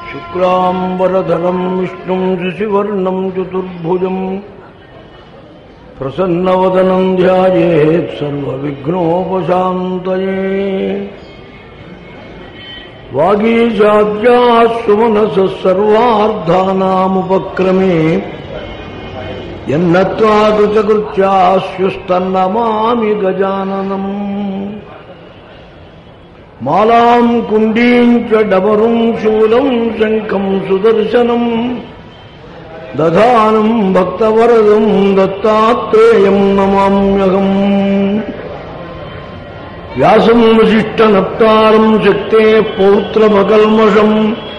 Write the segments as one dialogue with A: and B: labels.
A: శుక్లాంబరధరం విష్ణుం శశివర్ణం చతుర్భుజం ప్రసన్నవదనం ధ్యాయేత్ సర్వవిఘ్నోపశాంతయే వాగీశాద్యాస్సు మనసः సర్వార్థానాముపక్రమే ఎన్నత్వాకృతకృత్యాస్యుస్తన్నమామి గజాననం మాలాం కుండీం చ డమరుం శూలం శంఖం సుదర్శనం దధానం భక్తవరదం దత్తాత్రేయం నమామ్యహం వ్యాసం వశిష్టనప్తారం శక్తే పౌత్రమకల్మషం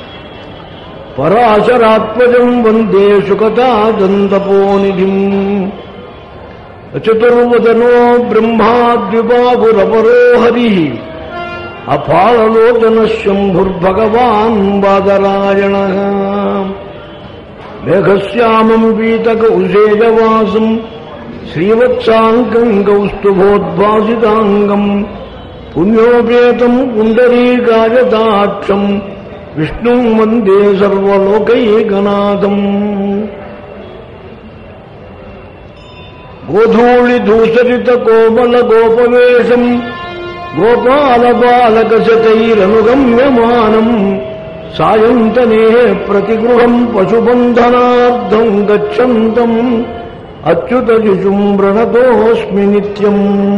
A: పరాశరాత్మజం వందే సుకతాదంతపోనిధిం చతుర్వదనో బ్రహ్మాద్యుబాబురపరో హరి అపాలలోచన శంభుర్భగవాన్ బాదరాయణ మేఘశ్యామం పీతక ఉషేజవాసం శ్రీవత్సాంగం కౌస్తుభోద్భాసితాంగం పుణ్యోపేతం పుండరీకాయదాక్షం విష్ణుం వందే సర్వలోకైకనాథం గోధూళిధూసరిత కోమల గోపవేశం గోపాల బాలక శతైరనుగమ్యమానం సాయంతనే ప్రతిగృహం పశుబంధనార్థం గచ్చంతం అచ్యుతజుషుం ప్రణతోస్మి నిత్యం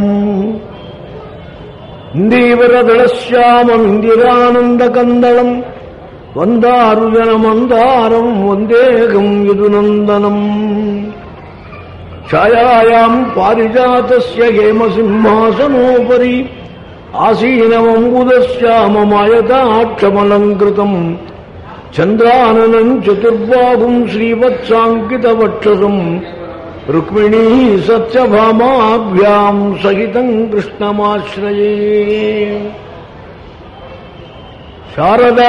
A: ఇందీవరదళశ్యామమిందిరానందకందళం వందారుజనమందారం వందేగం యదునందనం ఛాయాయాం పారిజాతస్య హేమసింహాసనోపరి ఆసీనమంబుదశ్యామమాయతాక్షమలంకృతం చంద్రాననం చతుర్బాహుం శ్రీవత్సాంకితవక్షసం రుక్మిణీ సత్యభామాభ్యాం సహితం కృష్ణమాశ్రయే శారదా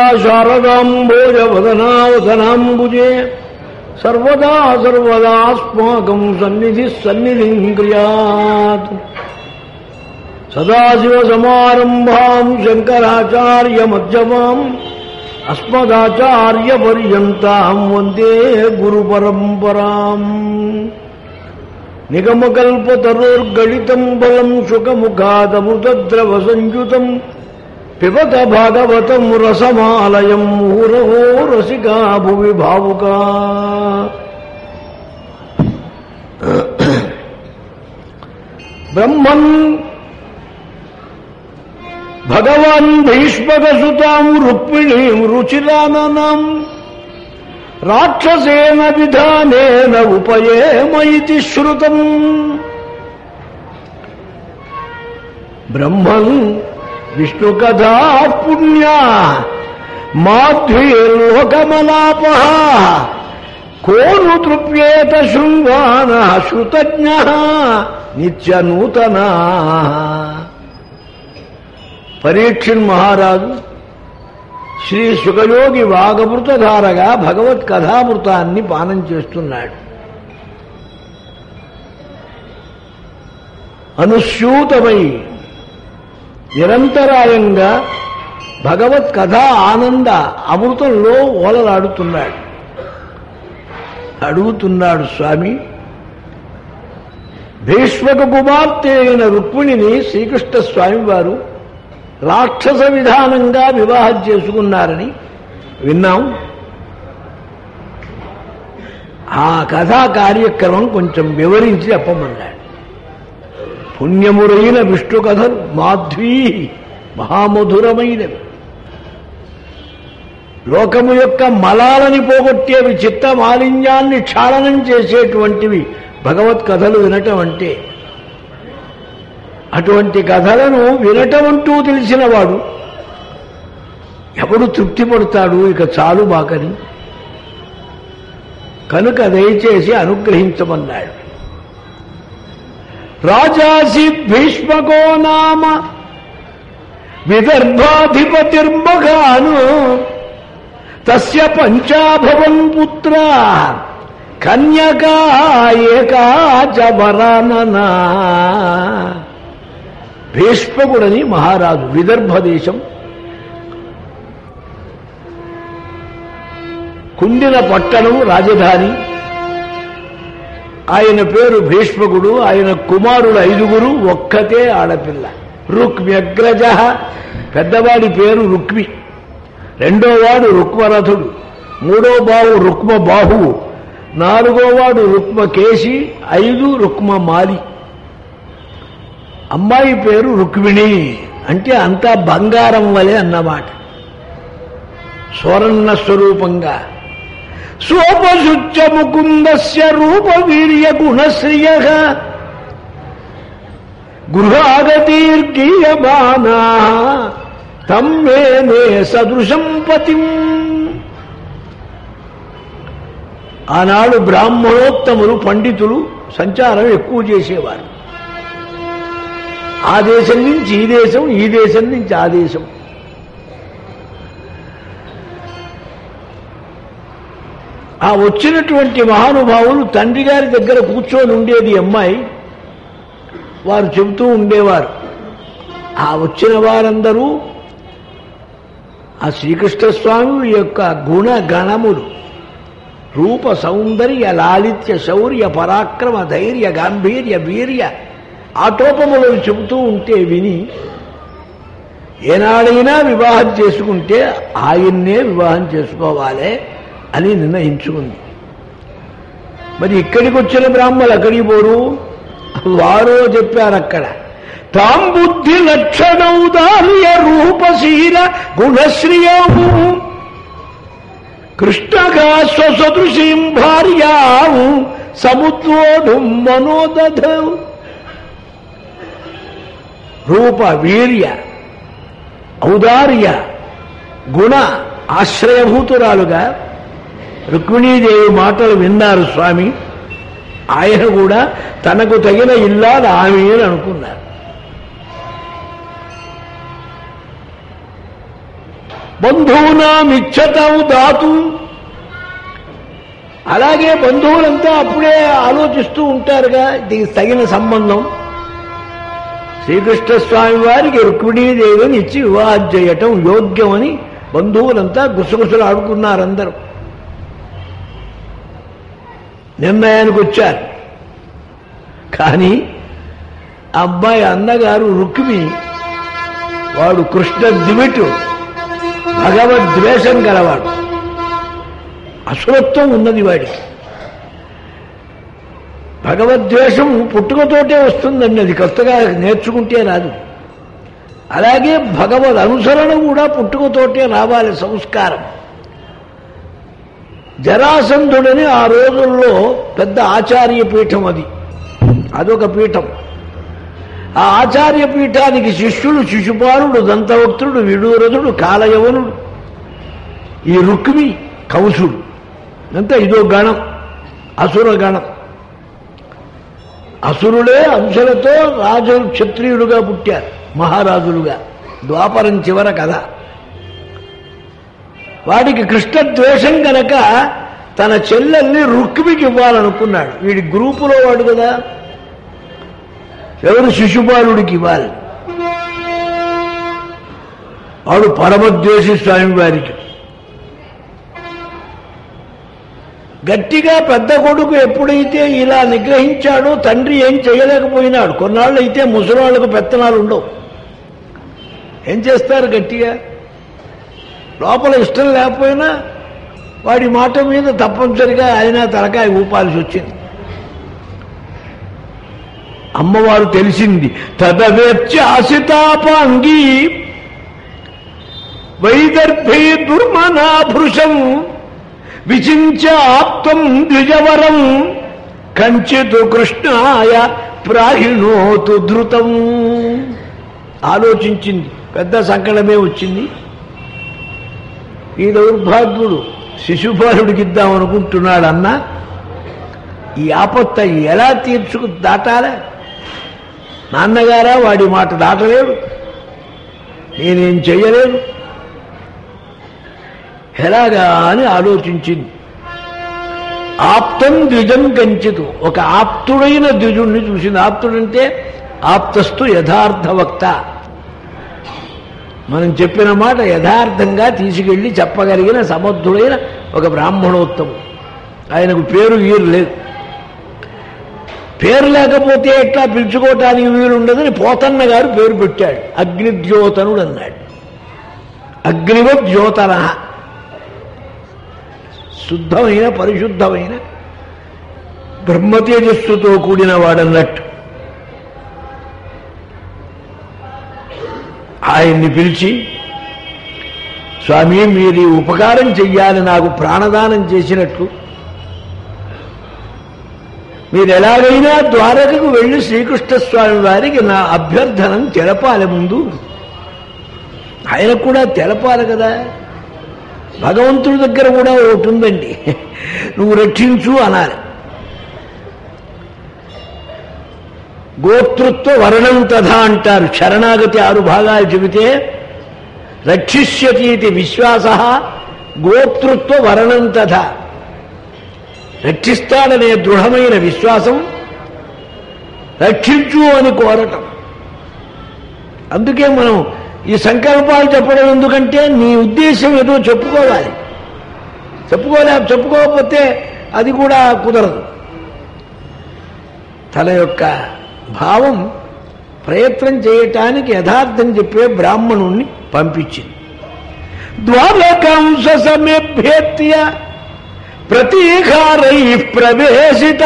A: శారదాంబోజవదనావదనాంబుజే సర్వదా సర్వదాస్మాకం సన్నిధి సన్నిధిం క్రియాత్ సదాశివసమారంభాం శంకరాచార్యమధ్యమాం అస్మదాచార్యపర్యంతాం వందే గురుపరంపరాం నిగమకల్పతరోర్గళితం బలం సుఖముఖాదమృతద్రవ సంయుతం పిబత భాగవతం రసమాలయం ముహురహో రసికా భువి భావుకా బ్రహ్మన్ భగవాన్ భీష్మకసుతాం రుక్మిణీం రుచిరాననాం రాక్షసేన విధానేన ఉపయేమయితి శ్రుతం బ్రహ్మన్ విష్ణుకథా పుణ్యా మాధ్వీర్లోకమలాప కోను తృప్యేత శృంగాన శృతజ్ఞ నిత్యనూతనా పరీక్షణ్ మహారాజు శ్రీ సుఖయోగి వాగమృతధారగా భగవత్ కథామృతాన్ని పానం చేస్తున్నాడు అనుస్యూతమై నిరంతరాయంగా భగవత్ కథ ఆనంద అమృతంలో ఓలలాడుతున్నాడు అడుగుతున్నాడు స్వామి భీష్మక కుమార్తె అయిన రుక్మిణిని శ్రీకృష్ణ స్వామి వారు రాక్షస విధానంగా వివాహం చేసుకున్నారని విన్నాం ఆ కథా కార్యక్రమం కొంచెం వివరించి చెప్పమన్నాడు పుణ్యమురైన విష్ణు కథలు మాధ్వీ మహామధురమైనవి లోకము యొక్క మలాలని పోగొట్టేవి చిత్త మాలిన్యాన్ని క్షాళనం చేసేటువంటివి భగవత్ కథలు వినటం అంటే అటువంటి కథలను వినటం అంటూ తెలిసినవాడు ఎవడు తృప్తి పడతాడు ఇక చాలు బాకని కనుక దయచేసి అనుగ్రహించమన్నాడు రాజాసి భీష్మకో నామ విదర్భాధిపతిర్మగాను తస్య పంచాభవన్ పుత్ర కన్యకా ఏకాచ వరాననా భీష్మకుడని మహారాజు విదర్భ దేశం కుండిన పట్టణం రాజధాని ఆయన పేరు భీష్మకుడు ఆయన కుమారుడు ఐదుగురు ఒక్కతే ఆడపిల్ల రుక్మ్యగ్రజ పెద్దవాడి పేరు రుక్మి రెండోవాడు రుక్మరథుడు మూడో బావు రుక్మ బాహువు నాలుగోవాడు రుక్మ కేశి ఐదు రుక్మ మాలి అమ్మాయి పేరు రుక్మిణి అంటే అంతా బంగారం వలె అన్నమాట స్వర్ణ స్వరూపంగా సోపశుచ్చ ముకుందస్య రూప వీర్య గుణశ్రియ గృహాగతీర్గీయమానా తమ్మేనే సదృశం పతిం ఆనాడు బ్రాహ్మణోత్తములు పండితులు సంచారం ఎక్కువ చేసేవారు ఆ దేశం నుంచి ఈ దేశం ఈ దేశం నుంచి ఆ దేశం ఆ వచ్చినటువంటి మహానుభావులు తండ్రి గారి దగ్గర కూర్చొని ఉండేది అమ్మాయి వారు చెబుతూ ఉండేవారు ఆ వచ్చిన వారందరూ ఆ శ్రీకృష్ణ స్వామి యొక్క గుణ గణములు రూప సౌందర్య లాలిత్య శౌర్య పరాక్రమ ధైర్య గాంభీర్య వీర్య ఆటోపములను చెబుతూ ఉంటే విని ఏనాడైనా వివాహం చేసుకుంటే ఆయన్నే వివాహం చేసుకోవాలి అని నిర్ణయించుకుంది మరి ఇక్కడికి వచ్చిన బ్రాహ్మలు అక్కడికి పోరు వారో చెప్పారు అక్కడ తాం బుద్ధి లక్షణౌదాల్య రూపశీల గుణశ్రియము కృష్ణగా స్వసదృశీం భార్యాం సముద్రోఢుం మనోదధౌ రూప వీర్య ఔదార్య గుణ ఆశ్రయభూతురాలుగా రుక్మిణీదేవి మాటలు విన్నారు స్వామి ఆయన కూడా తనకు తగిన ఇల్లాలు ఆమె అని అనుకున్నారు బంధువునామిచ్చతం దాతు అలాగే బంధువులంతా అప్పుడే ఆలోచిస్తూ ఉంటారుగా దీనికి తగిన సంబంధం శ్రీకృష్ణ స్వామి వారికి రుక్మిణీదేవిని ఇచ్చి వివాహం చేయటం యోగ్యమని బంధువులంతా గుసగుసలు ఆడుకున్నారు అందరూ నిర్ణయానికి వచ్చారు కానీ ఆ అబ్బాయి అన్నగారు రుక్మి వాడు కృష్ణ దివిటు భగవద్వేషం గలవాడు అసురత్వం ఉన్నది వాడికి భగవద్వేషం పుట్టుకతోటే వస్తుందండి అది కొత్తగా నేర్చుకుంటే రాదు అలాగే భగవద్ అనుసరణ కూడా పుట్టుకతోటే రావాలి సంస్కారం జరాసంధుడని ఆ రోజుల్లో పెద్ద ఆచార్య పీఠం అది అదొక పీఠం ఆ ఆచార్య పీఠానికి శిష్యులు శిశుపాలుడు దంతవక్తుడు విడూరథుడు కాలయవనుడు ఈ రుక్మి కౌసుడు అంతా ఇదో గణం అసుర గణం అసురులే అంశలతో రాజు క్షత్రియుడుగా పుట్టారు మహారాజులుగా ద్వాపరం చివర కథ వాడికి కృష్ణ ద్వేషం గనక తన చెల్లెల్ని రుక్మికి ఇవ్వాలనుకున్నాడు వీడి గ్రూపులో వాడు కదా ఎవరు శిశుపాలుడికి ఇవ్వాలి వాడు పరమద్వేషి స్వామి వారికి గట్టిగా పెద్ద కొడుకు ఎప్పుడైతే ఇలా నిగ్రహించాడో తండ్రి ఏం చేయలేకపోయినాడు కొన్నాళ్ళు అయితే ముసలాళ్ళకు పెత్తనాలు ఉండవు ఏం చేస్తారు గట్టిగా లోపల ఇష్టం లేకపోయినా వాడి మాట మీద తప్పనిసరిగా ఆయన తలకాయ ఊపాల్సి వచ్చింది అమ్మవారు తెలిసింది తదవేత్య ఆసితాపాంగి వైదర్భీ దుర్మనాభృశం విచించ ఆప్తం ద్విజవరం కంచితు కృష్ణాయ ప్రాహిణోతు ధృతం ఆలోచించింది పెద్ద సంకటమే వచ్చింది ఈ దౌర్భాగ్యుడు శిశుపాలుడికి ఇద్దామనుకుంటున్నాడు అన్న ఈ ఆపత్త ఎలా తీర్చుకు దాటాలా నాన్నగారా వాడి మాట దాటలేడు నేనేం చెయ్యలేను ఎలాగా అని ఆలోచించింది ఆప్తం ద్విజం కంచితు ఒక ఆప్తుడైన ద్విజుణ్ణి చూసింది ఆప్తుడంటే ఆప్తస్తు యథార్థ వక్త మనం చెప్పిన మాట యథార్థంగా తీసుకెళ్లి చెప్పగలిగిన సమర్థుడైన ఒక బ్రాహ్మణోత్తముడు ఆయనకు పేరు వీరు లేదు పేరు లేకపోతే ఎట్లా పిలుచుకోవటానికి వీలు ఉండదని పోతన్న గారు పేరు పెట్టాడు అగ్నిద్యోతనుడు అన్నాడు అగ్నివత్ జ్యోతన శుద్ధమైన పరిశుద్ధమైన బ్రహ్మతేజస్సుతో కూడిన వాడన్నట్టు ఆయన్ని పిలిచి స్వామి మీరు ఈ ఉపకారం చెయ్యాలి నాకు ప్రాణదానం చేసినట్లు మీరు ఎలాగైనా ద్వారకకు వెళ్ళి శ్రీకృష్ణ స్వామి వారికి నా అభ్యర్థనం తెలపాలి ముందు ఆయనకు కూడా తెలపాలి కదా భగవంతుడి దగ్గర కూడా ఒకటి ఉందండి నువ్వు రక్షించు అనాలి గోతృత్వ వర్ణం తథా అంటారు శరణాగతి ఆరు భాగాలు చెబితే రక్షిష్యతి ఇది విశ్వాస గోతృత్వ వర్ణం తథా రక్షిస్తాడనే దృఢమైన విశ్వాసం రక్షించు అని కోరటం అందుకే మనం ఈ సంకల్పాలు చెప్పడం ఎందుకంటే నీ ఉద్దేశం ఏదో చెప్పుకోవాలి చెప్పుకోలే చెప్పుకోకపోతే అది కూడా కుదరదు తన యొక్క భావం ప్రయత్నం చేయటానికి యథార్థం చెప్పే బ్రాహ్మణుణ్ణి పంపించింది ద్వారకాంశ సమేభ్యేత్య ప్రతీకారై ప్రవేశిత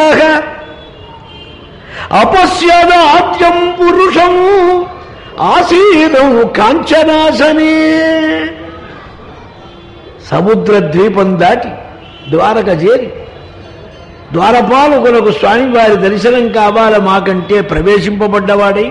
A: అపశ్యదాద్యం పురుషం ఆసీనం కాంచనాసనే సముద్ర ద్వీపం దాటి ద్వారక చేరి ద్వారపాలకులకు స్వామివారి దర్శనం కావాల మాకంటే ప్రవేశింపబడ్డవాడై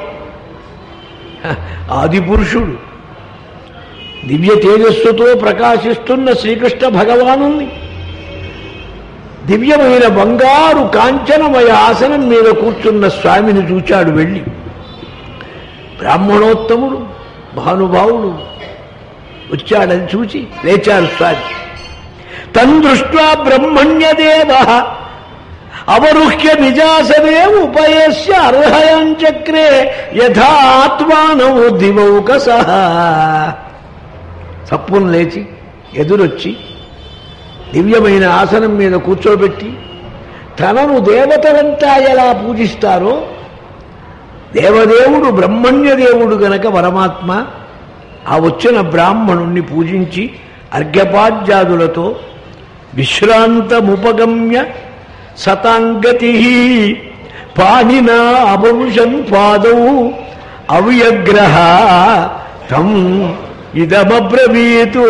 A: ఆది పురుషుడు దివ్య తేజస్సుతో ప్రకాశిస్తున్న శ్రీకృష్ణ భగవానుణ్ణి దివ్యమైన బంగారు కాంచనమయ ఆసనం మీద కూర్చున్న స్వామిని చూచాడు వెళ్ళి బ్రాహ్మణోత్తముడు భానుభావుడు వచ్చాడని చూచి లేచారు స్వామి తన్దృష్ట్వా బ్రహ్మణ్యదేవ అవరుహ్య నిజాసనే ఉపయస్య అర్హయంచక్రే యథాత్మానవు దివౌకస సప్పును లేచి ఎదురొచ్చి దివ్యమైన ఆసనం మీద కూర్చోబెట్టి తనను దేవతలంతా ఎలా పూజిస్తారో దేవదేవుడు బ్రహ్మణ్యదేవుడు గనక పరమాత్మ ఆ వచ్చిన బ్రాహ్మణుణ్ణి పూజించి అర్ఘ్యపాద్యాదులతో విశ్రాంతముపగమ్య సతాంగతి పాణినా అభంశన్ పాదౌ అవ్యగ్రహ తం ఇదమబ్రవీతు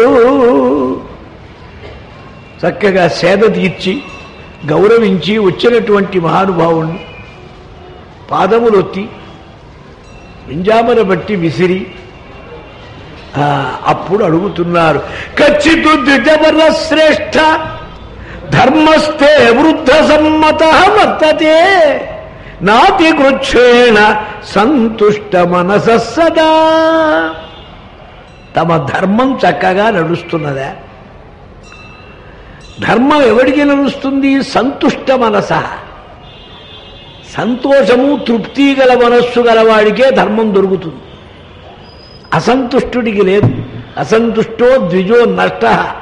A: చక్కగా సేద తీర్చి గౌరవించి వచ్చినటువంటి మహానుభావుణ్ణి పాదములొత్తి వింజామర బట్టి విసిరి ఆ, అప్పుడు అడుగుతున్నారు ఖచ్చితు ద్విజవర శ్రేష్ఠ ధర్మస్థే వృద్ధ సమ్మత వర్తతే నాతి కృచ్ఛేణ సంతుష్ట మనస సదా తమ ధర్మం చక్కగా నడుస్తున్నదా ధర్మం ఎవడికి నడుస్తుంది సంతుష్ట మనస సంతోషము తృప్తి గల మనస్సు గలవాడికే ధర్మం దొరుకుతుంది అసంతుష్టుడికి లేదు అసంతుష్టో ద్విజో నష్ట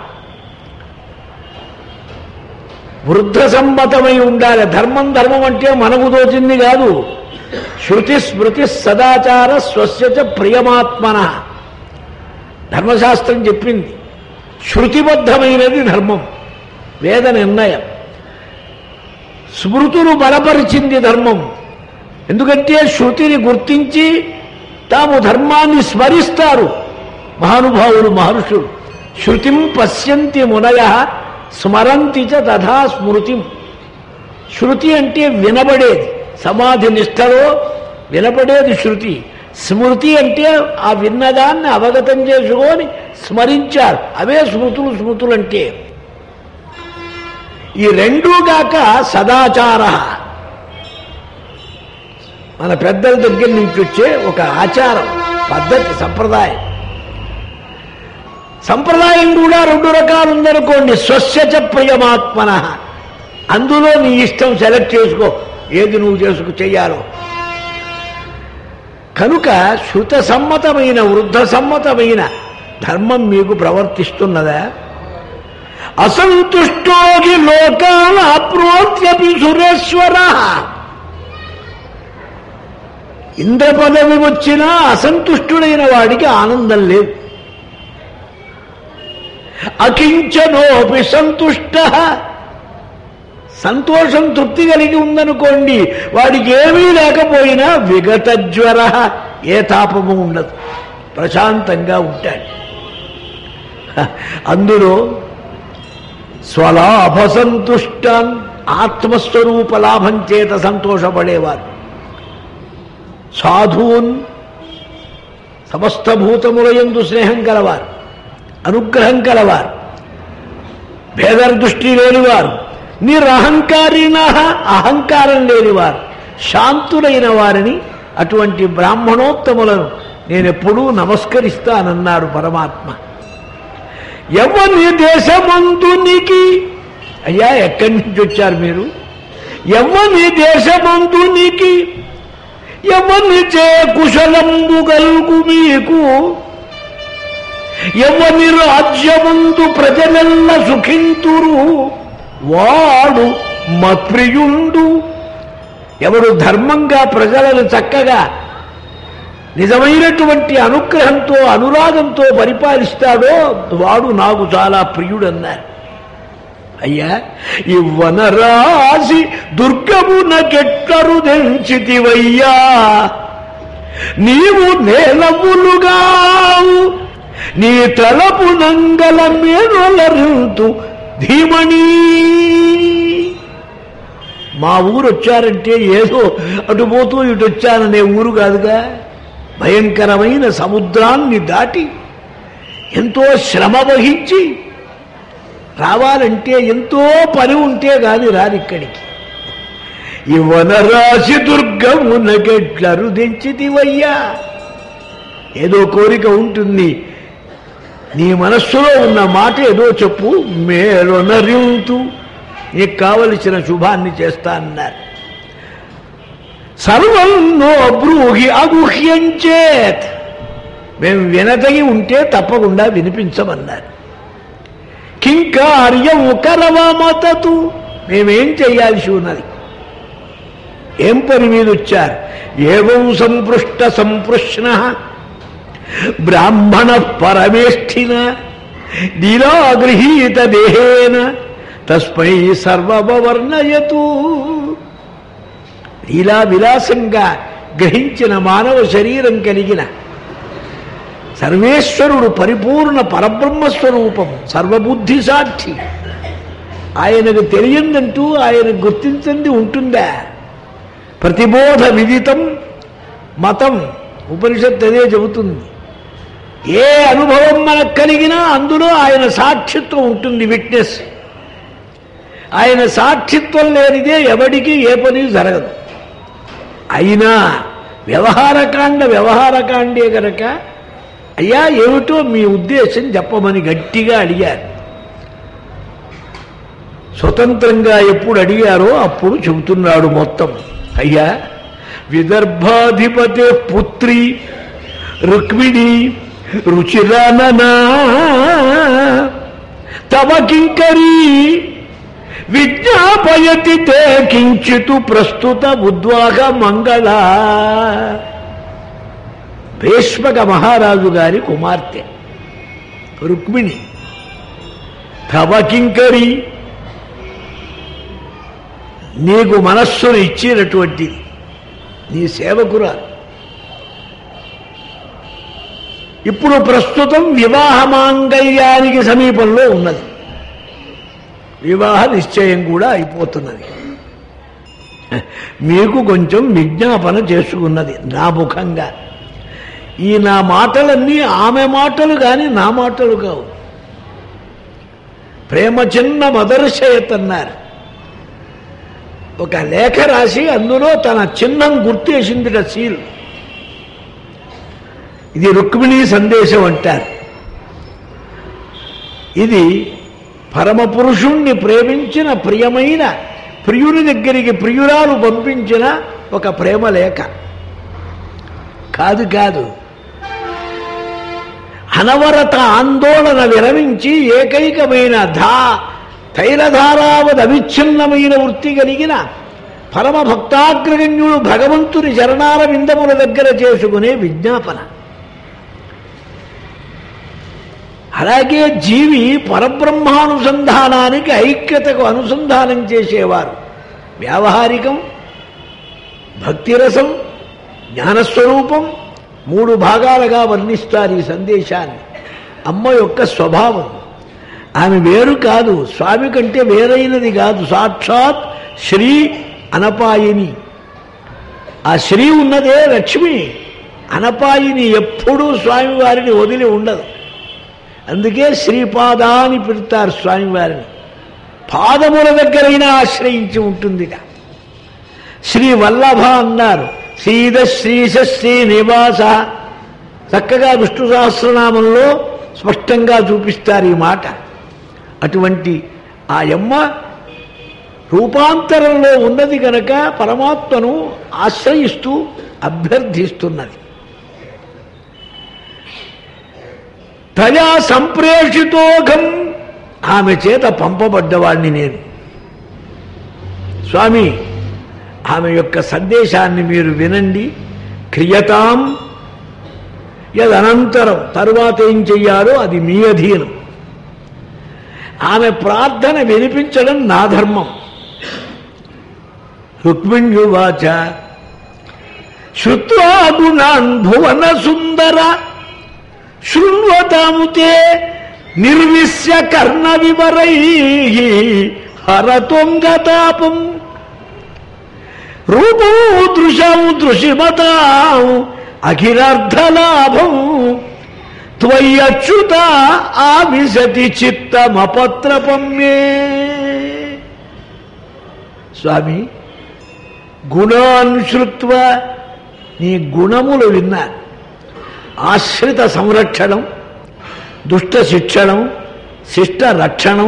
A: వృద్ధ సమ్మతమై ఉండాలి ధర్మం ధర్మం అంటే మనకు దోచింది కాదు శృతి స్మృతి సదాచార స్వస్యచ ప్రియమాత్మన ధర్మశాస్త్రం చెప్పింది శృతిబద్ధమైనది ధర్మం వేద నిర్ణయం స్మృతులు బలపరిచింది ధర్మం ఎందుకంటే శృతిని గుర్తించి తాము ధర్మాన్ని స్మరిస్తారు మహానుభావులు మహర్షులు శృతిం పశ్యంతి మునయ స్మరంతి చ తథా స్మృతిం శృతి అంటే వినబడేది సమాధి నిష్టలో వినబడేది శృతి స్మృతి అంటే ఆ విన్నదాన్ని అవగతం చేసుకొని స్మరించారు అవే స్మృతులు స్మృతులు అంటే ఈ రెండూ గాక సదాచార మన పెద్దల దగ్గర నుంచి వచ్చే ఒక ఆచారం పద్ధతి సంప్రదాయం సంప్రదాయం కూడా రెండు రకాలు ఉందనుకోండి స్వస్యచ ప్రియమాత్మన అందులో నీ ఇష్టం సెలెక్ట్ చేసుకో ఏది నువ్వు చేసుకు చెయ్యాలో కనుక శృత సమ్మతమైన వృద్ధ సమ్మతమైన ధర్మం మీకు ప్రవర్తిస్తున్నదా అసంతుష్టోగి లోకాల అప్రోత్యపి సురేశ్వర ఇంద్ర పదవి వచ్చినా అసంతుష్టుడైన వాడికి ఆనందం లేదు అకించనోపి సంతుష్ట సంతోషం తృప్తి కలిగి ఉందనుకోండి వాడికి ఏమీ లేకపోయినా విగత జ్వర ఏ తాపము ఉండదు ప్రశాంతంగా ఉంటాడు హ, అందులో స్వలాభ సంతుష్టాన్ ఆత్మస్వరూప లాభం చేత సంతోషపడేవారు సాధూన్ సమస్త భూతముల యందు స్నేహం కలవారు అనుగ్రహం కలవారు భేదర దృష్టి లేనివారు నిరహంకారిణ అహంకారం లేనివారు శాంతులైన వారిని అటువంటి బ్రాహ్మణోత్తములను నేనెప్పుడూ నమస్కరిస్తానన్నాడు పరమాత్మ ఎవరి దేశమందునికి అయ్యా ఎక్కడి నుంచి వచ్చారు మీరు ఎవరి దేశమందునికి ఎవరిని చే కుశలంబు గల్గు మీకు ఎవరి రాజ్యమందు ప్రజలెల్ల సుఖింతురు వాడు మత్ప్రియుండు ఎవడు ధర్మంగా ప్రజలను చక్కగా నిజమైనటువంటి అనుగ్రహంతో అనురాగంతో పరిపాలిస్తాడో వాడు నాకు చాలా ప్రియుడన్నారు అయ్యా ఇవ్వన రాసి దుర్గమున కెట్టరు దెంచితివయ్యా నీవు నేలములుగావు నీ తలపు నంగల మేనొలరుతూ ధీమణి మా ఊరు వచ్చారంటే ఏదో అటు పోతూ ఇటు వచ్చాననే ఊరు కాదుగా భయంకరమైన సముద్రాన్ని దాటి ఎంతో శ్రమ వహించి రావాలంటే ఎంతో పని ఉంటే గాని రానిక్కడికి ఇవన రాశి దుర్గమునకెట్లరు దించితివయ్యా ఏదో కోరిక ఉంటుంది నీ మనస్సులో ఉన్న మాట ఏదో చెప్పు మేలొనరింతు నీకు కావలసిన శుభాన్ని చేస్తా అన్నారు సర్వం నో బ్రూహి అగుహ్యంచేత్ మేము వినతగి ఉంటే తప్పకుండా వినిపించమన్నారు కింకార్యం కరవమతతు మేమేం చేయాల్సి ఉన్నది ఏం పని మీద వచ్చారు ఏవం సంపృష్ట సంపృష్ణ బ్రాహ్మణ పరమేష్ఠిన దిలాగృహీత దేహేన తస్మై సర్వవర్ణయతు లీలా విలాసంగా గ్రహించిన మానవ శరీరం కలిగిన సర్వేశ్వరుడు పరిపూర్ణ పరబ్రహ్మస్వరూపం సర్వబుద్ధి సాక్షి ఆయనకు తెలియందంటూ ఆయన గుర్తించింది ఉంటుందా ప్రతిబోధ విదితం మతం ఉపనిషత్తు అదే చెబుతుంది ఏ అనుభవం మనకు కలిగినా అందులో ఆయన సాక్షిత్వం ఉంటుంది విట్నెస్ ఆయన సాక్షిత్వం లేనిదే ఎవడికి ఏ పని జరగదు అయినా వ్యవహారకాండ వ్యవహారకాండే గనక అయ్యా ఏమిటో మీ ఉద్దేశం చెప్పమని గట్టిగా అడిగారు స్వతంత్రంగా ఎప్పుడు అడిగారో అప్పుడు చెబుతున్నాడు మొత్తం అయ్యా విదర్భాధిపతే పుత్రి రుక్మిణి రుచిరాననా తవ కింకరీ విజ్ఞాపయతి తే కించితు ప్రస్తుత ఉద్వాగ మంగళ భీష్మక మహారాజు గారి కుమార్తె రుక్మిణి తవ కింకరి నీకు మనస్సును ఇచ్చినటువంటిది నీ సేవకురాలు ఇప్పుడు ప్రస్తుతం వివాహ మాంగళ్యానికి సమీపంలో ఉన్నది వివాహ నిశ్చయం కూడా అయిపోతున్నది మీకు కొంచెం విజ్ఞాపన చేసుకున్నది నా ముఖంగా ఈ నా మాటలన్నీ ఆమె మాటలు కానీ నా మాటలు కావు ప్రేమ చిన్న మదర్శయత్ అన్నారు ఒక లేఖ రాసి అందులో తన చిన్నం గుర్తేసిందిట సీల్ ఇది రుక్మిణీ సందేశం అంటారు ఇది పరమపురుషుణ్ణి ప్రేమించిన ప్రియమైన ప్రియుని దగ్గరికి ప్రియురాలు పంపించిన ఒక ప్రేమ లేఖ కాదు కాదు అనవరత ఆందోళన విరమించి ఏకైకమైన ధా తైలధారావద్ అవిచ్ఛిన్నమైన వృత్తి కలిగిన పరమ భక్తాగ్రగణ్యుడు భగవంతుని చరణాల విందముల దగ్గర చేసుకునే విజ్ఞాపన అలాగే జీవి పరబ్రహ్మానుసంధానానికి ఐక్యతకు అనుసంధానం చేసేవారు వ్యావహారికం భక్తిరసం జ్ఞానస్వరూపం మూడు భాగాలుగా వర్ణిస్తారు ఈ సందేశాన్ని అమ్మ యొక్క స్వభావం ఆమె వేరు కాదు స్వామి కంటే వేరైనది కాదు సాక్షాత్ శ్రీ అనపాయిని ఆ శ్రీ ఉన్నదే లక్ష్మి అనపాయిని ఎప్పుడూ స్వామివారిని వదిలి ఉండదు అందుకే శ్రీపాద అని పిలుస్తారు స్వామివారిని పాదముల దగ్గరైనా ఆశ్రయించి ఉంటుందిగా శ్రీ వల్లభ అన్నారు శ్రీద శ్రీశ శ్రీనివాస చక్కగా విష్ణు సహస్రనామంలో స్పష్టంగా చూపిస్తారు ఈ మాట అటువంటి ఆ యమ్మ రూపాంతరంలో ఉన్నది గనక పరమాత్మను ఆశ్రయిస్తూ అభ్యర్థిస్తున్నది తయా సంప్రేషితోఘం ఆమె చేత పంపబడ్డవాణ్ణి నేను స్వామి ఆమె యొక్క సందేశాన్ని మీరు వినండి క్రియతాం యదనంతరం తరువాత ఏం చెయ్యాలో అది మీ అధీనం ఆమె ప్రార్థన వినిపించడం నా ధర్మం రుక్మిణ్యువాచ శ్రుత్వా గుణాన్ భువన సుందర శృణ్వతాముతే నిర్విశ్య కర్ణ వివరై హరతొంగతాపం రూపం దృశం దృశిమతాం అఖిలార్థలాభం త్వయ్యచ్యుత ఆవిశతి చిత్తమపత్రపమ్యే స్వామి గుణాన్ శ్రుత్వ నీ గుణములు విన్నారు ఆశ్రిత సంరక్షణం దుష్ట శిక్షణం శిష్ట రక్షణం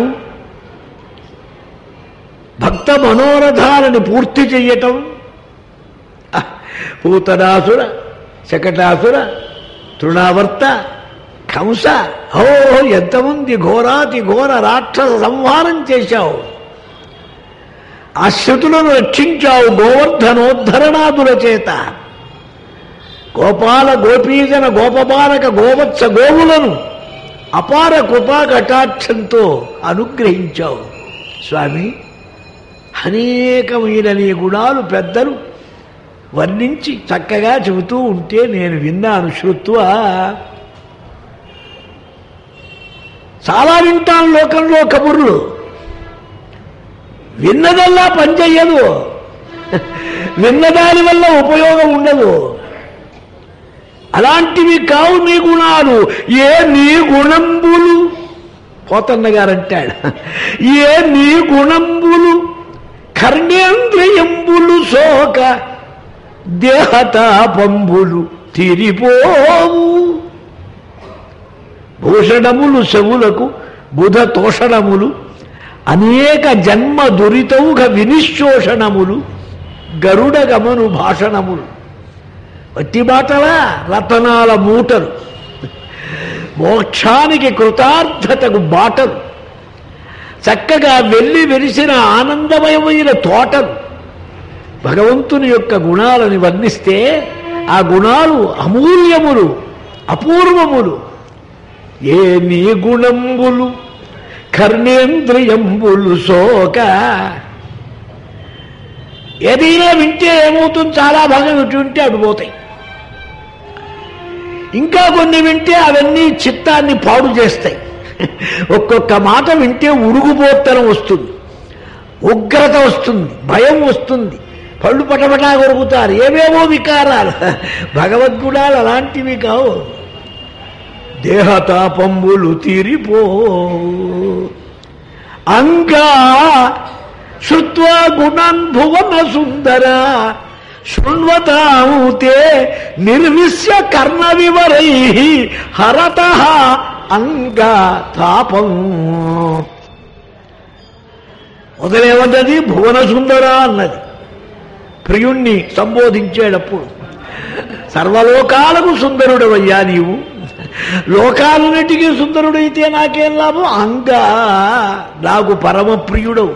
A: భక్త మనోరథాలను పూర్తి చెయ్యటం ఆహ్, పూతనాసుర శకటాసుర తృణావర్త కంస ఓ ఎంతమంది ఘోరాతి ఘోర రాక్షస సంహారం చేశావు ఆశ్రితులను రక్షించావు గోవర్ధనోద్ధరణాదుల చేత గోపాల గోపీజన గోపబాలక గోవత్స గోవులను అపార కృపా కటాక్షంతో అనుగ్రహించావు స్వామి అనేకమైన నీ గుణాలు పెద్దలు వర్ణించి చక్కగా చెబుతూ ఉంటే నేను విన్నాను శృత్వ చాలా వింటాను లోకంలో కబుర్లు విన్నదల్లా పనిచేయదు విన్నదాని వల్ల ఉపయోగం ఉండదు అలాంటివి కావు నీ గుణాలు ఏ నీ గుణంబులు పోతన్న గారు అంటాడు ఏ నీ గుణంబులు కర్ణేంద్రియంబులు శోక దేహతాపంబులు తిరిపోవు భూషణములు శవులకు బుధ తోషణములు అనేక జన్మ దురితౌఘ వినిశోషణములు గరుడ గమను భాషణములు వట్టి బాటలా రతనాల మూటలు మోక్షానికి కృతార్థతకు బాటలు చక్కగా వెళ్ళి వెలిసిన ఆనందమయమైన తోటలు భగవంతుని యొక్క గుణాలని వర్ణిస్తే ఆ గుణాలు అమూల్యములు అపూర్వములు ఏ నీ గుణంబులు కర్ణేంద్రియంబులు శోక ఏదైనా వింటే ఏమవుతుంది చాలా బాగా వింటూ ఉంటే అవి పోతాయి ఇంకా కొన్ని వింటే అవన్నీ చిత్తాన్ని పాడు చేస్తాయి ఒక్కొక్క మాట వింటే ఉరుగుపోతనం వస్తుంది ఉగ్రత వస్తుంది భయం వస్తుంది పళ్ళు పటపటా కొరుకుతారు ఏవేవో వికారాలు భగవద్గుణాలు అలాంటివి కావు దేహతాపంబులు తీరిపో అంగా శృత్వా గుణాన్ భువన సుందర శృణ్వతాము తే నిర్విశ్య కర్ణ వివరై హరత అంగా తాపం మొదలేమన్నది భువన సుందర అన్నది ప్రియుణ్ణి సంబోధించేటప్పుడు సర్వలోకాలకు సుందరుడవయ్యా నీవు లోకాలన్నిటికీ సుందరుడైతే నాకేం లాభం అంగా నాకు పరమ ప్రియుడవు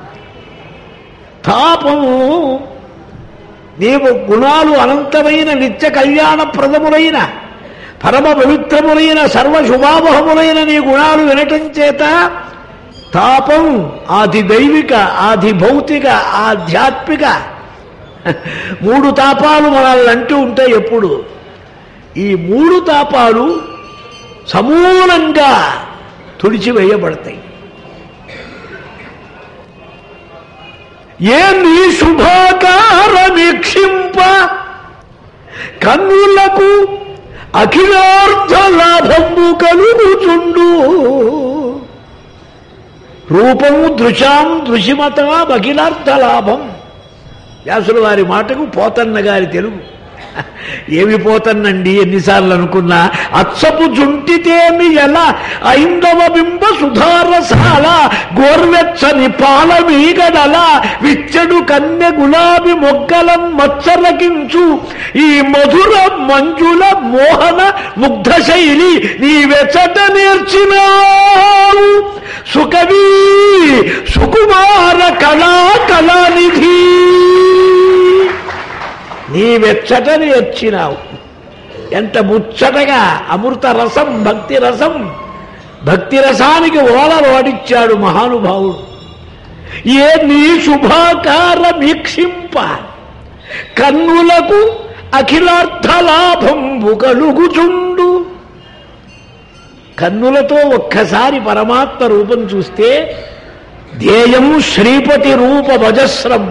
A: తాపము నీవు గుణాలు అనంతమైన నిత్య కళ్యాణప్రదములైన పరమ పవిత్రములైన సర్వ శుభావహములైన నీ గుణాలు వినటం చేత తాపం ఆది దైవిక ఆది భౌతిక ఆధ్యాత్మిక మూడు తాపాలు మనల్ని అంటూ ఉంటాయి ఎప్పుడు ఈ మూడు తాపాలు సమూలంగా తుడిచివేయబడతాయి ఏ నీ శుభాకారమీక్షింప కన్నులకు అఖిలార్థ లాభము కలుగుచుండు రూపము దృశాం దృశిమత అఖిలార్థ లాభం వ్యాసుల వారి మాటకు పోతన్న గారి తెలుగు ఏమి పోతన్నండి ఎన్నిసార్లు అనుకున్నా అచ్చపు జుంటితేమి ఎలా ఐందవ బింబ సుధారసాల గోర్వెచ్చని పాలమీగడల విచ్చడు కన్నె గులాబీ మొగ్గలం మత్సరకించు ఈ మధుర మంజుల మోహన ముగ్ధ శైలి నీ వెచ్చట నేర్చినావు సుకవి సుకుమార కళా కళానిధి నీ వెచ్చటని వచ్చినావు ఎంత ముచ్చటగా అమృత రసం భక్తి రసం భక్తి రసానికి ఓలలు వాడిచ్చాడు మహానుభావుడు ఏ నీ శుభాకారమీక్షింప కన్నులకు అఖిలార్థ లాభంబు కలుగుచుండు కన్నులతో ఒక్కసారి పరమాత్మ రూపం చూస్తే ధ్యేయం శ్రీపతి రూప వజస్రం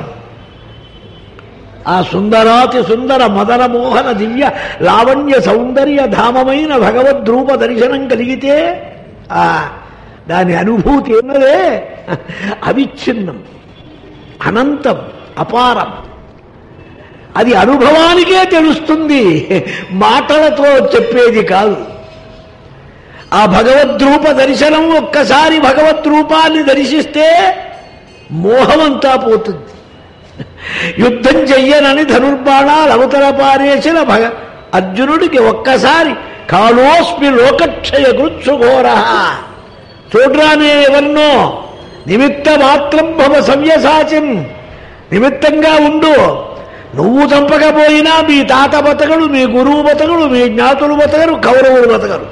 A: ఆ సుందరాతి సుందర మదన మోహన దివ్య లావణ్య సౌందర్య ధామమైన భగవద్రూప దర్శనం కలిగితే ఆ దాని అనుభూతి ఉన్నదే అవిచ్ఛిన్నం అనంతం అపారం అది అనుభవానికే తెలుస్తుంది మాటలతో చెప్పేది కాదు ఆ భగవద్రూప దర్శనం ఒక్కసారి భగవద్రూపాన్ని దర్శిస్తే మోహమంతా పోతుంది యుద్ధం చెయ్యనని ధనుర్బాణాలు అవతల పారేసిన భగ అర్జునుడికి ఒక్కసారి కాలోస్మి లోకక్షయ కృత్సుఘోర చూడ్రానే ఎవరినో నిమిత్త మాత్రం భవ సవ్యసాచిం నిమిత్తంగా ఉండు నువ్వు చంపకపోయినా మీ తాత బతకడు మీ గురువు బతకడు మీ జ్ఞాతులు బతకరు కౌరవులు బతకరు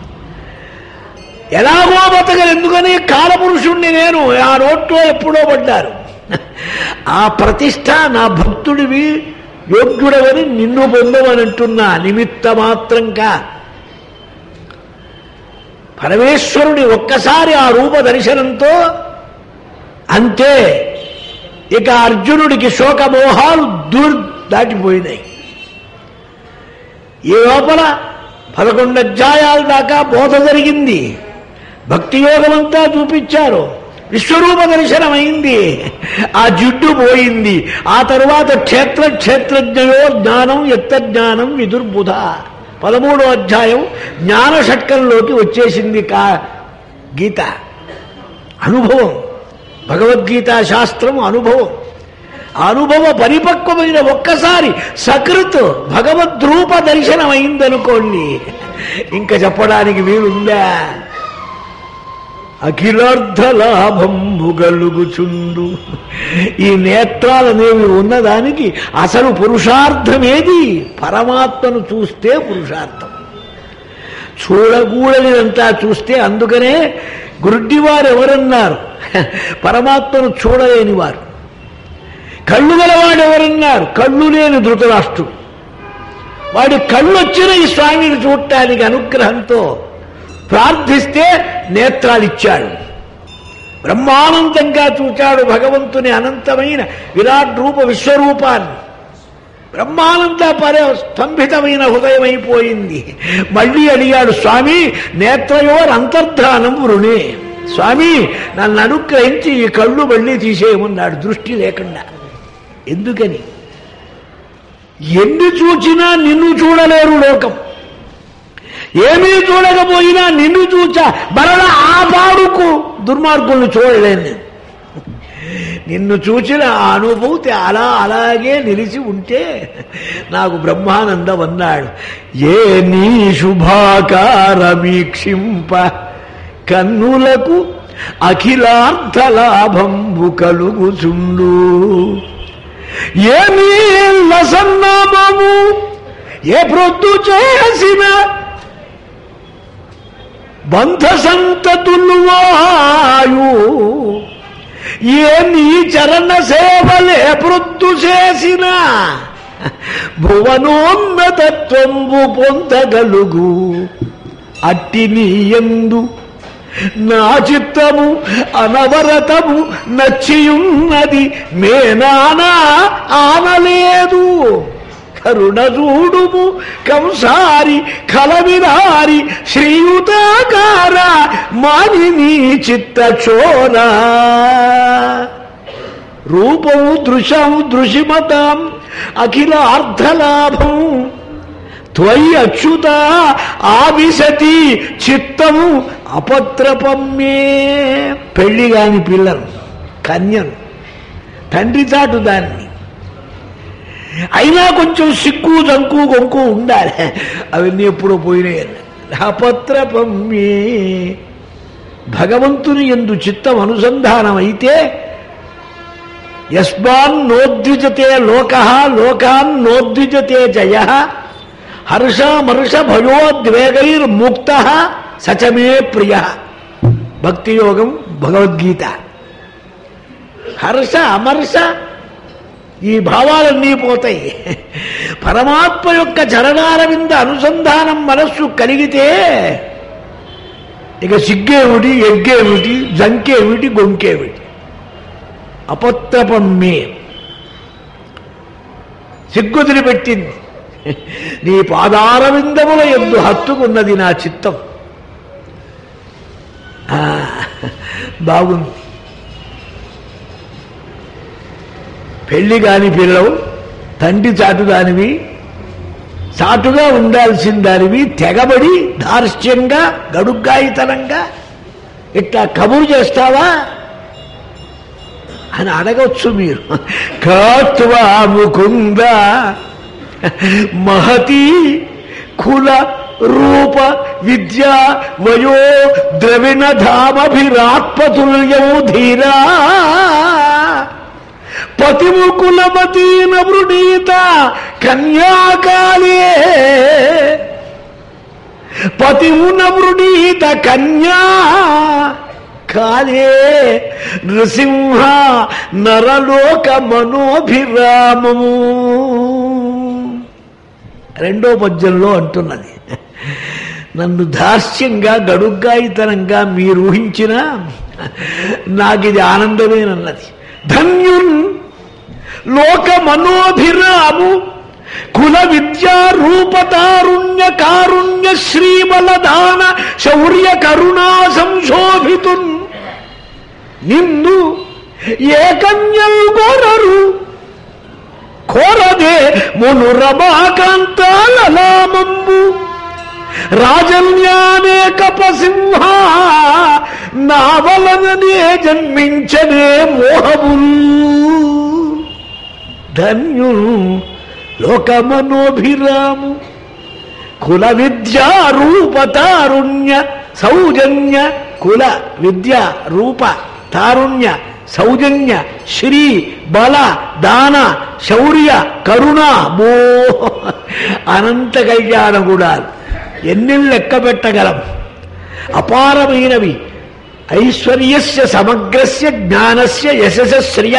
A: ఎలాగో బతకరు ఎందుకని కాలపురుషుణ్ణి నేను ఆ నోట్లో ఎప్పుడో పడ్డారు ఆ ప్రతిష్ట నా భక్తుడివి యోగ్యుడవని నిన్ను పొందవనంటున్నా నిమిత్త మాత్రంగా పరమేశ్వరుడి ఒక్కసారి ఆ రూప దర్శనంతో అంతే ఇక అర్జునుడికి శోకమోహాలు దూర్ దాటిపోయినాయి ఈ లోపల పదకొండు అధ్యాయాల దాకా బోధ జరిగింది భక్తి యోగమంతా చూపించారు విశ్వరూప దర్శనం అయింది ఆ జిడ్డు పోయింది ఆ తరువాత క్షేత్ర క్షేత్రజ్ఞయో జ్ఞానం ఎత్త జ్ఞానం విదుర్బుధ పదమూడో అధ్యాయం జ్ఞాన షట్కంలోకి వచ్చేసింది కా గీత అనుభవం భగవద్గీత శాస్త్రం అనుభవం ఆ అనుభవ పరిపక్వమైన ఒక్కసారి సకృత్ భగవద్రూప దర్శనం అయిందనుకోండి ఇంకా చెప్పడానికి వీలుందా అఖిలార్థ లాభంబు గలుగుచుండు ఈ నేత్రాలనేవి ఉన్నదానికి అసలు పురుషార్థమేది పరమాత్మను చూస్తే పురుషార్థం చూడకూడనిదంతా చూస్తే అందుకనే గురుడ్డివారు ఎవరన్నారు పరమాత్మను చూడలేని వారు కళ్ళు గలవాడు ఎవరన్నారు కళ్ళు లేని ధృతరాష్ట్రుడు వాడి కళ్ళు వచ్చిన ఈ స్వామిని చూడటానికి అనుగ్రహంతో ప్రార్థిస్తే నేత్రాలిచ్చాడు బ్రహ్మానందంగా చూచాడు భగవంతుని అనంతమైన విరాట్ రూప విశ్వరూపాన్ని బ్రహ్మానంద పరే స్తంభితమైన హృదయం అయిపోయింది మళ్ళీ అడిగాడు స్వామి నేత్రయోర్ అంతర్ధానం వృణే స్వామి నన్ను అనుగ్రహించి ఈ కళ్ళు మళ్ళీ తీసేయమన్నాడు దృష్టి లేకుండా ఎందుకని ఎన్ని చూచినా నిన్ను చూడలేరు లోకం ఏమీ చూడకపోయినా నిన్ను చూచా మరల ఆ పాడుకు దుర్మార్గుల్ని చూడలేను నేను నిన్ను చూచిన ఆ అనుభూతి అలా అలాగే నిలిచి ఉంటే నాకు బ్రహ్మానందం అన్నాడు ఏ నీ శుభాకారమీక్షింప కన్నులకు అఖిలార్థలాభంబు కలుగుచుండు ఏమీ లసన్నామము ఏ ప్రొద్దు చేసిన బంధ సంతతులు వాయు ఏ నీ చరణ సేవలే ప్రొద్దు చేసిన భువనోన్నతత్వంబు పొందగలుగు అట్టి నీయందు నా చిత్తము అనవరతము నచ్చియున్నది మేనానా ఆనలేదు కరుణ చూడుము కంసారి కలవిరారి శ్రీయుతాకార మాని నీ చిత్త చోరా రూపము దృశం దృశిమతాం అఖిల అర్ధలాభం త్వయి అచ్యుత ఆవిశతి చిత్తము అపత్రపమ్మే పెళ్లి కాని పిల్లలు కన్యలు తండ్రి చాటు దాన్ని అయినా కొంచెం సిక్కు జంకు గొంకు ఉండాలి అవన్నీ ఎప్పుడో పోయినాయి అపత్రపమ్మే భగవంతుని ఎందు చిత్తం అనుసంధానం అయితే యస్మాన్ నోద్విజతే లోక లోకాన్ నోద్విజతే జయ హర్షమర్ష భయోద్వేగైర్ముక్త సచమే ప్రియ భక్తి యోగం భగవద్గీత హర్ష అమర్ష ఈ భావాలన్నీ పోతాయి పరమాత్మ యొక్క చరణాల మీద అనుసంధానం మనస్సు కలిగితే ఇక సిగ్గేమిటి ఎగ్గేమిటి జంకేమిటి గొంకేమిటి అపత్రపమ్మే సిగ్గుదిరి పెట్టింది నీ పాదార విందముల ఎందు హత్తుకున్నది నా చిత్తం ఆ, బాగుంది పెళ్లి కాని పిల్లవు తండ్రి చాటు దానివి చాటుగా ఉండాల్సిన దానివి తెగబడి దార్ష్యంగా గడుగ్గాయితనంగా ఇట్లా కబురు చేస్తావా అని అడగొచ్చు మీరు కాత్వా ముకుంద మహతి కుల రూప విద్య వయో ద్రవిణ ధామభిరాత్మతుల్యం ధీరా పతిముకులమతీన వృణీత కన్యాకాలే పతిమున వృణీత కన్యా కాలే నృసింహ నరలోక మనోభిరామము రెండో పద్యంలో అంటున్నది నన్ను దాస్యంగా గడుగ్గాయితనంగా మీరు ఊహించిన నాకు ఇది ఆనందమేనన్నది ధన్యున్ లోక మనోభిరాము కుల విద్యా రూపతారుణ్య కారుణ్య శ్రీబలదాన శౌర్య కరుణా సంశోభితున్ నిన్ను ఏకన్యలు కోరరు కోరదే మును రమాకాంతాలలామంబు రాజన్యానే కపసింహ నా వలననే జన్మించనే మోహములు ధన్యులు లోకమనోభిరాము కుల విద్యా రూప తారుణ్య సౌజన్య కుల విద్య రూప తారుణ్య సౌజన్య శ్రీ బల దాన శౌర్య కరుణ మో అనంత కళ్యాణ గుణాలు ఎన్ని లెక్క పెట్టగలం అపారమైనవి ఐశ్వర్యస్య సమగ్రస్య జ్ఞానస్య యశస శ్రియ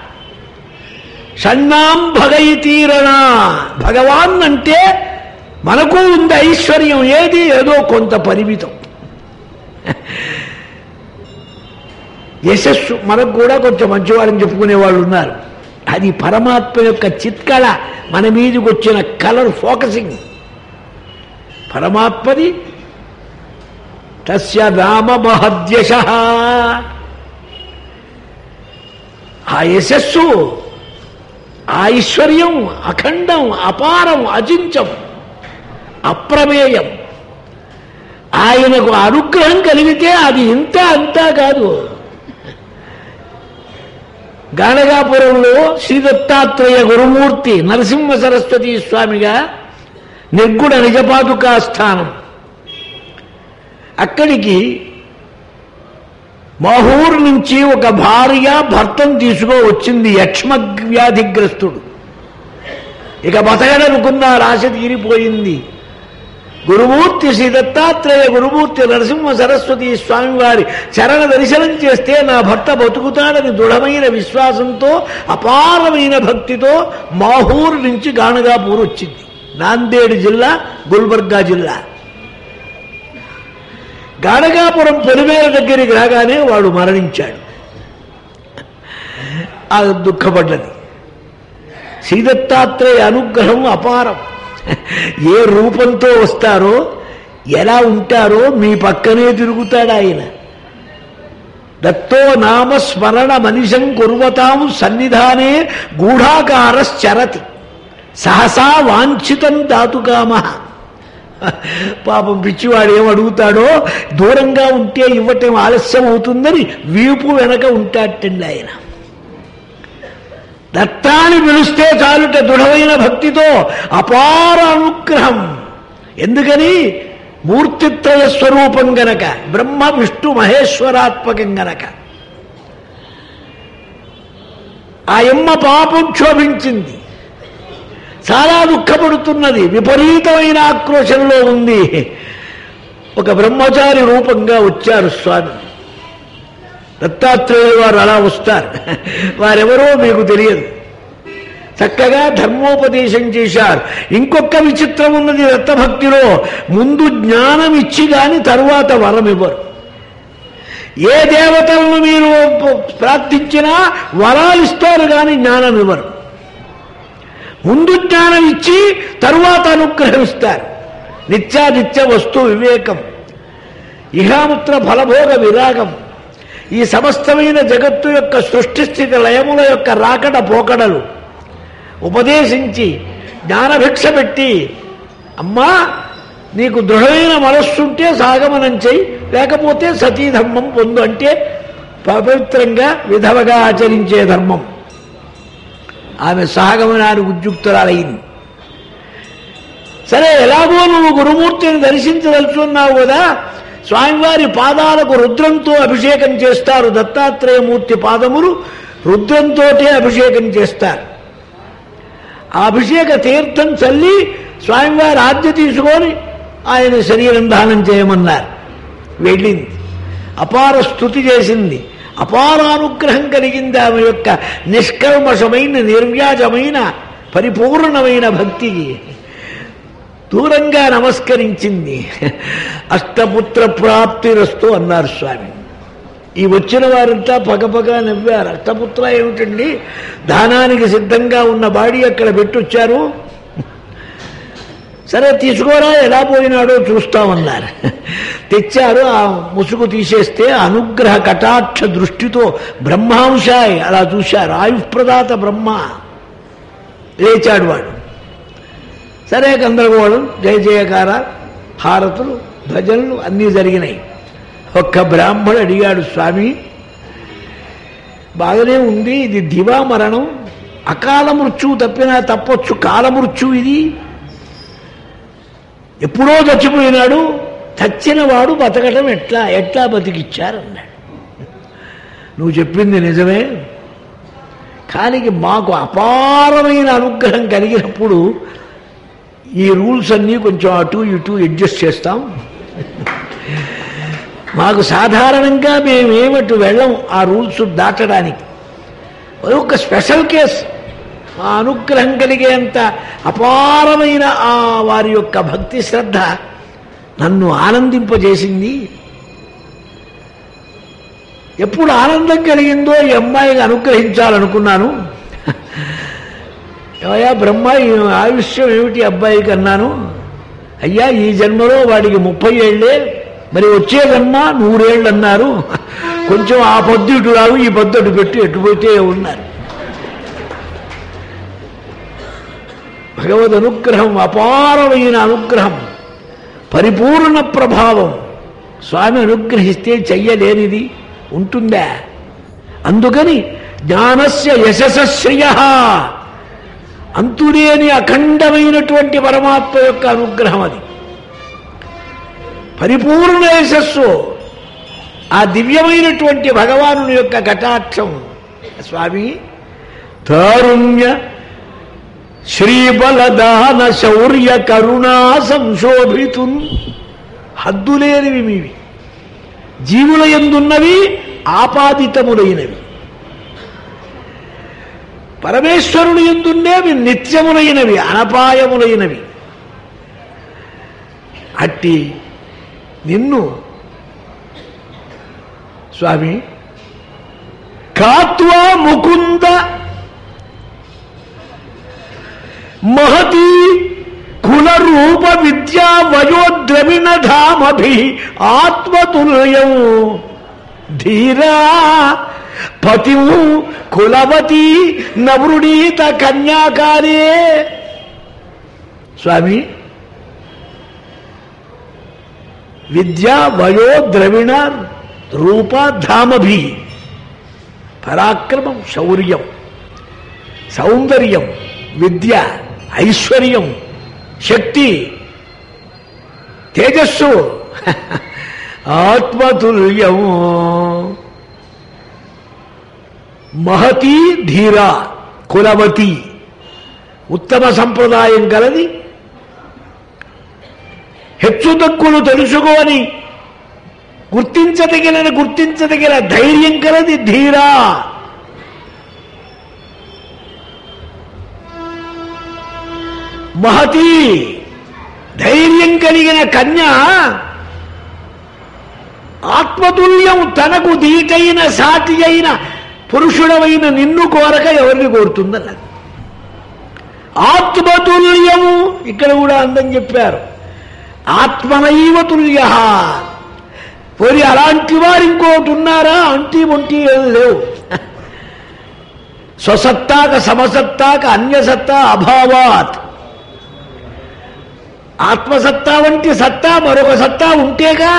A: షణ్ణాం భగయితీరణ భగవాన్ అంటే మనకు ఉంది ఐశ్వర్యం ఏది ఏదో కొంత పరిమితం యశస్సు మనకు కూడా కొంచెం మంచివాళ్ళని చెప్పుకునే వాళ్ళు ఉన్నారు అది పరమాత్మ యొక్క చిత్కళ మన మీదకి వచ్చిన కలర్ ఫోకసింగ్ పరమాత్మది తస్య నామ మహద్యశ ఆ యశస్సు ఆ ఐశ్వర్యం అఖండం అపారం అచించం అప్రమేయం ఆయనకు అనుగ్రహం కలిగితే అది ఇంత అంతా కాదు గాణగాపురంలో శ్రీ దత్తాత్రేయ గురుమూర్తి నరసింహ సరస్వతి స్వామిగా నిర్గుణ నిజపాదుకా స్థానం అక్కడికి మహూరు నుంచి ఒక భార్య భర్తను తీసుకో వచ్చింది యక్ష్మ వ్యాధిగ్రస్తుడు ఇక బతకడనుకున్న ఆశ తీరిపోయింది గురుమూర్తి శ్రీ దత్తాత్రేయ గురుమూర్తి నరసింహ సరస్వతి స్వామివారి చరణ దర్శనం చేస్తే నా భర్త బతుకుతాడని దృఢమైన విశ్వాసంతో అపారమైన భక్తితో మాహూరు నుంచి గాణగాపూర్ వచ్చింది నాందేడ్ జిల్లా గుల్బర్గా జిల్లా గాణగాపురం పొలిమేర దగ్గరికి రాగానే వాడు మరణించాడు ఆ దుఃఖపడ్డది శ్రీదత్తాత్రేయ అనుగ్రహం అపారం ఏ రూపంతో వస్తారో ఎలా ఉంటారో మీ పక్కనే తిరుగుతాడు ఆయన దత్తో నామ స్మరణ మనిషం కుర్వతాం సన్నిధానే గూఢాకారశ్చరతి సహసా వాంఛితం దాతుకామ పాపం పిచ్చివాడు ఏం అడుగుతాడో దూరంగా ఉంటే ఇవ్వటం ఆలస్యం అవుతుందని వీపు వెనక ఉంటాటండి ఆయన దత్తాన్ని పిలిస్తే చాలుట దృఢమైన భక్తితో అపార అనుగ్రహం ఎందుకని మూర్తిత్రయ స్వరూపం గనక బ్రహ్మ విష్ణు మహేశ్వరాత్మకం గనక ఆ యమ్మ పాపం క్షోభించింది చాలా దుఃఖపడుతున్నది విపరీతమైన ఆక్రోశంలో ఉంది ఒక బ్రహ్మచారి రూపంగా వచ్చారు స్వామి దత్తాత్రేయులు వారు అలా వస్తారు వారెవరో మీకు తెలియదు చక్కగా ధర్మోపదేశం చేశారు ఇంకొక విచిత్రం ఉన్నది దత్తభక్తిలో ముందు జ్ఞానం ఇచ్చి గాని తరువాత వరం ఇవ్వరు ఏ దేవతలను మీరు ప్రార్థించినా వరాలు ఇస్తారు కానీ జ్ఞానం ఇవ్వరు ముందు జ్ఞానం ఇచ్చి తరువాత అనుగ్రహిస్తారు నిత్యానిత్య వస్తు వివేకం ఇహాముత్ర ఫలభోగ విరాగం ఈ సమస్తమైన జగత్తు యొక్క సృష్టి స్థితి లయముల యొక్క రాకడ పోకడలు ఉపదేశించి జ్ఞానభిక్ష పెట్టి అమ్మా నీకు దృఢమైన మనస్సుంటే సాగమనం చెయ్యి లేకపోతే సతీధర్మం పొందు అంటే పవిత్రంగా విధవగా ఆచరించే ధర్మం ఆమె సహగమనానికి ఉద్యుక్తురాలైంది సరే ఎలాగో నువ్వు గురుమూర్తిని దర్శించదలుచున్నావు కదా స్వామివారి పాదాలకు రుద్రంతో అభిషేకం చేస్తారు దత్తాత్రేయమూర్తి పాదములు రుద్రంతోటే అభిషేకం చేస్తారు ఆ అభిషేక తీర్థం చల్లి స్వామివారి ఆజ్ఞ తీసుకొని ఆయన శరీరం దానం చేయమన్నారు వెళ్ళింది అపార స్థుతి చేసింది అపార అనుగ్రహం కలిగింది ఆమె యొక్క నిష్కల్మషమైన నిర్వ్యాజమైన పరిపూర్ణమైన భక్తికి దూరంగా నమస్కరించింది అష్టపుత్ర ప్రాప్తిరస్తు అన్నారు స్వామి ఈ వచ్చిన వారంతా పగపగ నవ్వారు అష్టపుత్ర ఏమిటండి దానానికి సిద్ధంగా ఉన్న బాడీ అక్కడ పెట్టొచ్చారు సరే తీసుకోరా ఎలా పోయినాడో చూస్తామన్నారు తెచ్చారు ఆ ముసుగు తీసేస్తే అనుగ్రహ కటాక్ష దృష్టితో బ్రహ్మాంశాయ్ అలా చూశారు ఆయుష్ప్రదాత బ్రహ్మ లేచాడు వాడు సరే గందరగోళం జయ జయకార హారతులు భజనలు అన్నీ జరిగినాయి ఒక్క బ్రాహ్మడు అడిగాడు స్వామి బాగానే ఉంది ఇది దివా మరణం అకాల మృత్యువు తప్పినా తప్పొచ్చు కాలమృత్యువు ఇది ఎప్పుడో చచ్చిపోయినాడు చచ్చిన వాడు బతకటం ఎట్లా ఎట్లా బతికిచ్చారన్నాడు నువ్వు చెప్పింది నిజమే కానీ మాకు అపారమైన అనుగ్రహం కలిగినప్పుడు ఈ రూల్స్ అన్నీ కొంచెం అటు ఇటు అడ్జస్ట్ చేస్తాం మాకు సాధారణంగా మేమేమటు వెళ్ళం ఆ రూల్స్ దాటడానికి అది ఒక స్పెషల్ కేస్ ఆ అనుగ్రహం కలిగేంత అపారమైన ఆ వారి యొక్క భక్తి శ్రద్ధ నన్ను ఆనందింపజేసింది ఎప్పుడు ఆనందం కలిగిందో ఈ అమ్మాయికి అనుగ్రహించాలనుకున్నాను ఏమయ్యా బ్రహ్మ ఈ ఆయుష్యం ఏమిటి అబ్బాయికి అన్నాను అయ్యా ఈ జన్మలో వాడికి ముప్పై ఏళ్ళే మరి వచ్చే జన్మ నూరేళ్ళు అన్నారు కొంచెం ఆ పొద్దు ఇటు రావు ఈ పొద్దు అటు పెట్టి ఎటుపోతే ఉన్నారు భగవద్ అనుగ్రహం అపారమైన అనుగ్రహం పరిపూర్ణ ప్రభావం స్వామి అనుగ్రహిస్తే చెయ్యలేనిది ఉంటుందా అందుకని జ్ఞానస్య యశస్శ్రియ అంతులేని అఖండమైనటువంటి పరమాత్మ యొక్క అనుగ్రహం అది పరిపూర్ణ యశస్సు ఆ దివ్యమైనటువంటి భగవాను యొక్క కటాక్షం స్వామి తారుణ్య శ్రీబలదాన శౌర్య కరుణా సంశోభితు హద్దులేనివి మీవి జీవుల ఎందున్నవి ఆపాదితములైనవి పరమేశ్వరుని ఎందుండేవి నిత్యములైనవి అనపాయములైనవి అట్టి నిన్ను స్వామి కాత్వా ముకుంద మహతి కుల రూప విద్యా వయోద్రవిణ ధామభి ఆత్మతుల్యం ధీరా పతి కులవతి నవృణీత కన్యాకారే స్వామి విద్యా వయో ద్రవిణ రూప ధామభి పరాక్రమం శౌర్యం సౌందర్యం విద్య ఐశ్వర్యం శక్తి తేజస్సు ఆత్మతుల్యం మహతి ధీర కులవతి ఉత్తమ సంప్రదాయం గలది హెచ్చు తక్కువలు తెలుసుకోని గుర్తించదగిన గుర్తించదగిన ధైర్యం కలది ధీరా మహతి ధైర్యం కలిగిన కన్య ఆత్మతుల్యం తనకు దీటైన సాటి అయిన పురుషుడవైన నిన్ను కోరక ఎవరిని కోరుతుందన్నది ఆత్మతుల్యము ఇక్కడ కూడా అందం చెప్పారు ఆత్మనైవ తుల్య పోరి అలాంటి వారు ఇంకోటి ఉన్నారా అంటి ఒంటి ఏం లేవు స్వసత్తాక సమసత్తాక అన్యసత్తా అభావాత్ ఆత్మసత్తా వంటి సత్తా మరొక సత్తా ఉంటేగా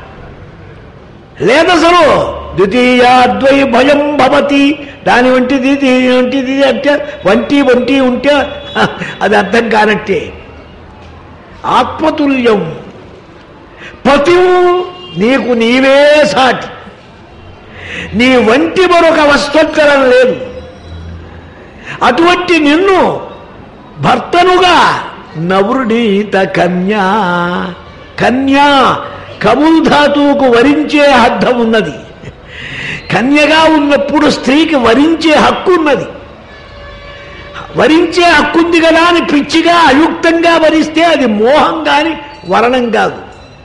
A: లేదసలు ద్వితీయాద్వై భయం భవతి దాని వంటిది దీని వంటిది అంటే వంటి వంటి ఉంటే అది అర్థం కానట్టే ఆత్మతుల్యం పతి నీకు నీవే సాటి నీ వంటి మరొక వస్తోత్తరం లేదు అటువంటి నిన్ను భర్తనుగా నవృడీత కన్యా కన్యా కబుల్ ధాతువుకు వరించే అర్థం ఉన్నది కన్యగా ఉన్నప్పుడు స్త్రీకి వరించే హక్కు ఉన్నది వరించే హక్కుంది కదా అని పిచ్చిగా అయుక్తంగా వరిస్తే అది మోహం కాని వరణం కాదు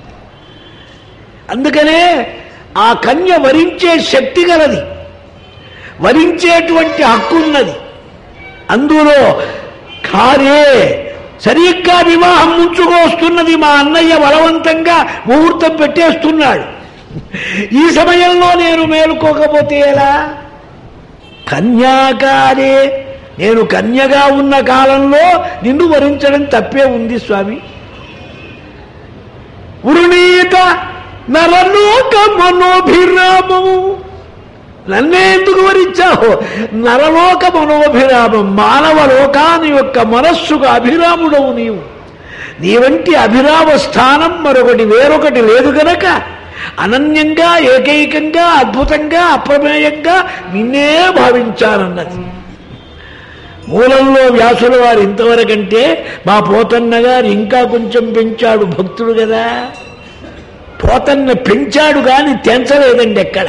A: అందుకనే ఆ కన్య వరించే శక్తి గలది వరించేటువంటి హక్కు ఉన్నది అందులో కారే సరిగ్గా వివాహం ముంచుకొస్తున్నది మా అన్నయ్య బలవంతంగా ముహూర్తం పెట్టేస్తున్నాడు ఈ సమయంలో నేను మేలుకోకపోతే ఎలా కన్యాకారే నేను కన్యగా ఉన్న కాలంలో నిన్ను వరించడం తప్పే ఉంది స్వామి వృణీత నరలోక మనోభిరామము నన్నే ఎందుకు వరించావు నరలోక మనోభిరామం మానవ లోకాని యొక్క మనస్సుకు అభిరాముడవు నీవు నీ వంటి అభిరామ స్థానం మరొకటి వేరొకటి లేదు గనక అనన్యంగా ఏకైకంగా అద్భుతంగా అప్రమేయంగా నిన్నే భావించానన్నది మూలంలో వ్యాసుల వారు ఇంతవరకంటే మా పోతన్న గారు ఇంకా కొంచెం పెంచాడు భక్తుడు కదా పోతన్న పెంచాడు కానీ తెంచలేదండి ఎక్కడ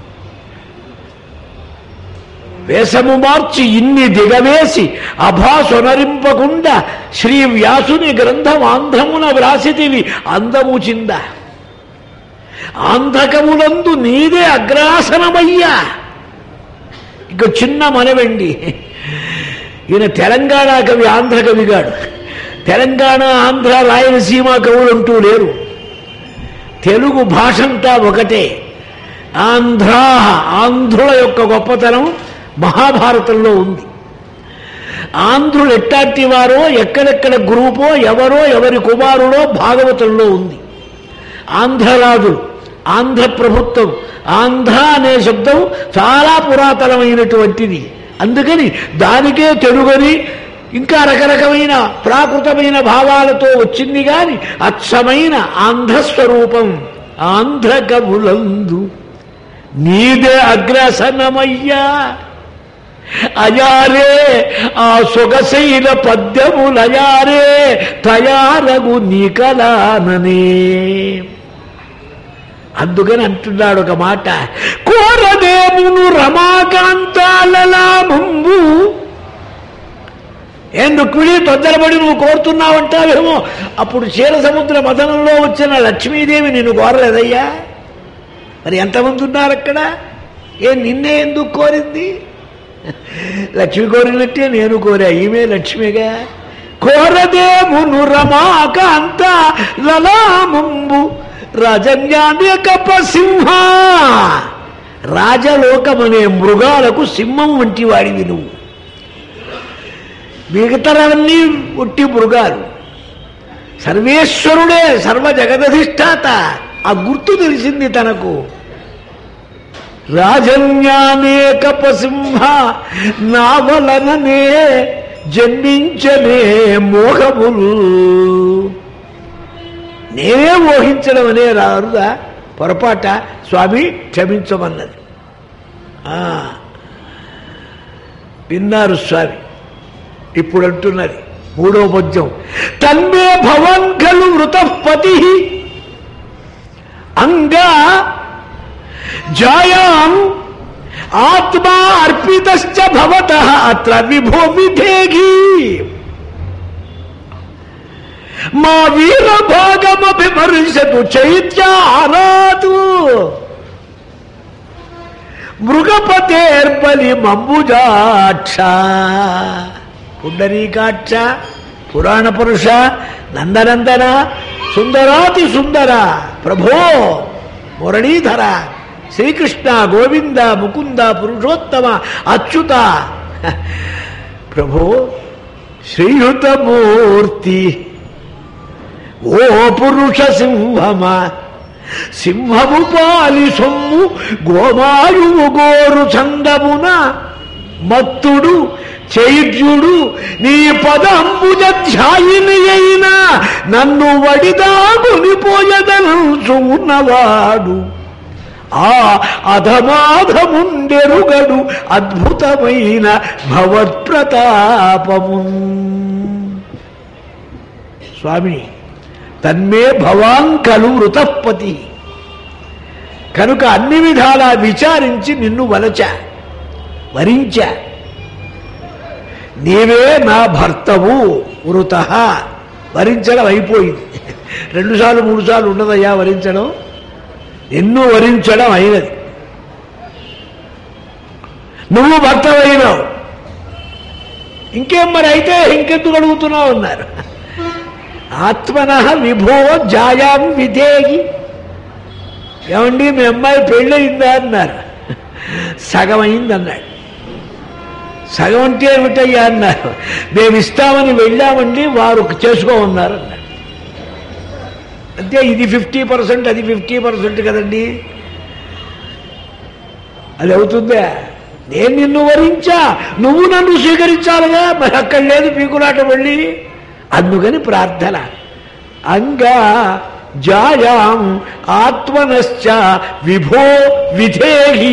A: వేషము మార్చి ఇన్ని దిగవేసి అభాసొనరింపకుండా శ్రీ వ్యాసుని గ్రంథం ఆంధ్రమున వ్రాసితివి అందము చింద ఆంధ్రకములందు నీదే అగ్రాసనమయ్యా ఇక చిన్న మనవండి ఈయన తెలంగాణ కవి ఆంధ్ర కవిగాడు తెలంగాణ ఆంధ్ర రాయలసీమ కవులు అంటూ లేరు తెలుగు భాషంతా ఒకటే ఆంధ్ర ఆంధ్రుల యొక్క గొప్పతనం మహాభారతంలో ఉంది ఆంధ్రులు ఎట్టాటి వారో ఎక్కడెక్కడ గ్రూపో ఎవరో ఎవరి కుమారుడో భాగవతంలో ఉంది ఆంధ్రరాజులు ఆంధ్ర ప్రభుత్వం ఆంధ్ర అనే శబ్దం చాలా పురాతనమైనటువంటిది అందుకని దానికే తెలుగని ఇంకా రకరకమైన ప్రాకృతమైన భావాలతో వచ్చింది గాని అచ్చమైన ఆంధ్ర స్వరూపం ఆంధ్ర కవులందు నీదే అగ్రసనమయ్యా అయారే ఆ సొగసైన పద్యములయారే తయారగు నీకలాననే అందుకని అంటున్నాడు ఒక మాట కోరదేమును రమాకాంతాలలా ముంబు ఏం రుక్మిణి తొందరపడి నువ్వు కోరుతున్నావంటావేమో అప్పుడు క్షీర సముద్ర మదనంలో వచ్చిన లక్ష్మీదేవి నిన్ను కోరలేదయ్యా మరి ఎంతమంది ఉన్నారు అక్కడ ఏ నిన్నే ఎందుకు కోరింది లక్ష్మి కోరినట్టే నేను కోరా ఈమె లక్ష్మిగా కోరదేమును రమాకాంత లలామంబు రజన్యానేకప సింహ రాజలోకమనే మృగాలకు సింహం వంటి వాడివి నువ్వు మిగతరవన్నీ ఒట్టి మృగాలు సర్వేశ్వరుడే సర్వ జగదధిష్టాత ఆ గుర్తు తెలిసింది తనకు రాజన్యానేకప సింహ నా వలననే జన్మించనే మోహములు నేనే మోహించడం అనే రారుదా పొరపాట స్వామి క్షమించమన్నది ఆ, విన్నారు స్వామి ఇప్పుడు అంటున్నది మూడో పద్యం తన్మే భవన్ ఖలు మృతపతి అంగా జాయాం ఆత్మా అర్పితశ్చ భవత అత్ర విభో విధేగి మా వీర భాగమభిమర్శతు చైత్యారాతు మృగపతేర్బలి మంబుజాక్ష పుండరీకాక్ష పురాణ పురుష నందనందన సుందరాతి సుందర ప్రభో మురళీధర శ్రీకృష్ణ గోవింద ముకుంద పురుషోత్తమ అచ్యుత ప్రభో శ్రీయుతమూర్తి ఓ పురుష సింహమా సింహము పాలి సొమ్ము గోమాయువు గోరు చందమున మత్తుడు చైర్యుడు నీ పదంబుజ ధ్యాయిని అయినా నన్ను వడిదాగునిపోయదనుచు ఉన్నవాడు ఆ అధమాధముండెరుగడు అద్భుతమైన భవత్ప్రతాపము స్వామి తన్మే భవాంకలు వృతపతి కనుక అన్ని విధాలా విచారించి నిన్ను వలచ వరించా నీవే నా భర్తవు వృత వరించడం అయిపోయింది రెండుసార్లు మూడు సార్లు ఉండదయ్యా వరించడం ఎన్నో వరించడం అయినది నువ్వు భర్తవైనావు ఇంకేం మరి అయితే ఇంకెందుకు అడుగుతున్నావు అన్నారు ఆత్మన విభో జాయాం విధేగి ఏమండి మీ అమ్మాయి పెళ్ళయిందా అన్నారు సగం అయింది అన్నాడు సగం అంటే ఏమిటయ్యా అన్నారు మేము ఇస్తామని వెళ్ళామండి వారు చేసుకోమన్నారు అన్నాడు అంతే ఇది ఫిఫ్టీ పర్సెంట్ అది ఫిఫ్టీ పర్సెంట్ కదండి అది అవుతుందా నేను నిన్ను వరించా నువ్వు నన్ను స్వీకరించాలిగా మరి అక్కడ లేదు పీకులాట వెళ్ళి అందుకని ప్రార్థన అంగా జాయాం ఆత్మనశ్చ విభో విధేహి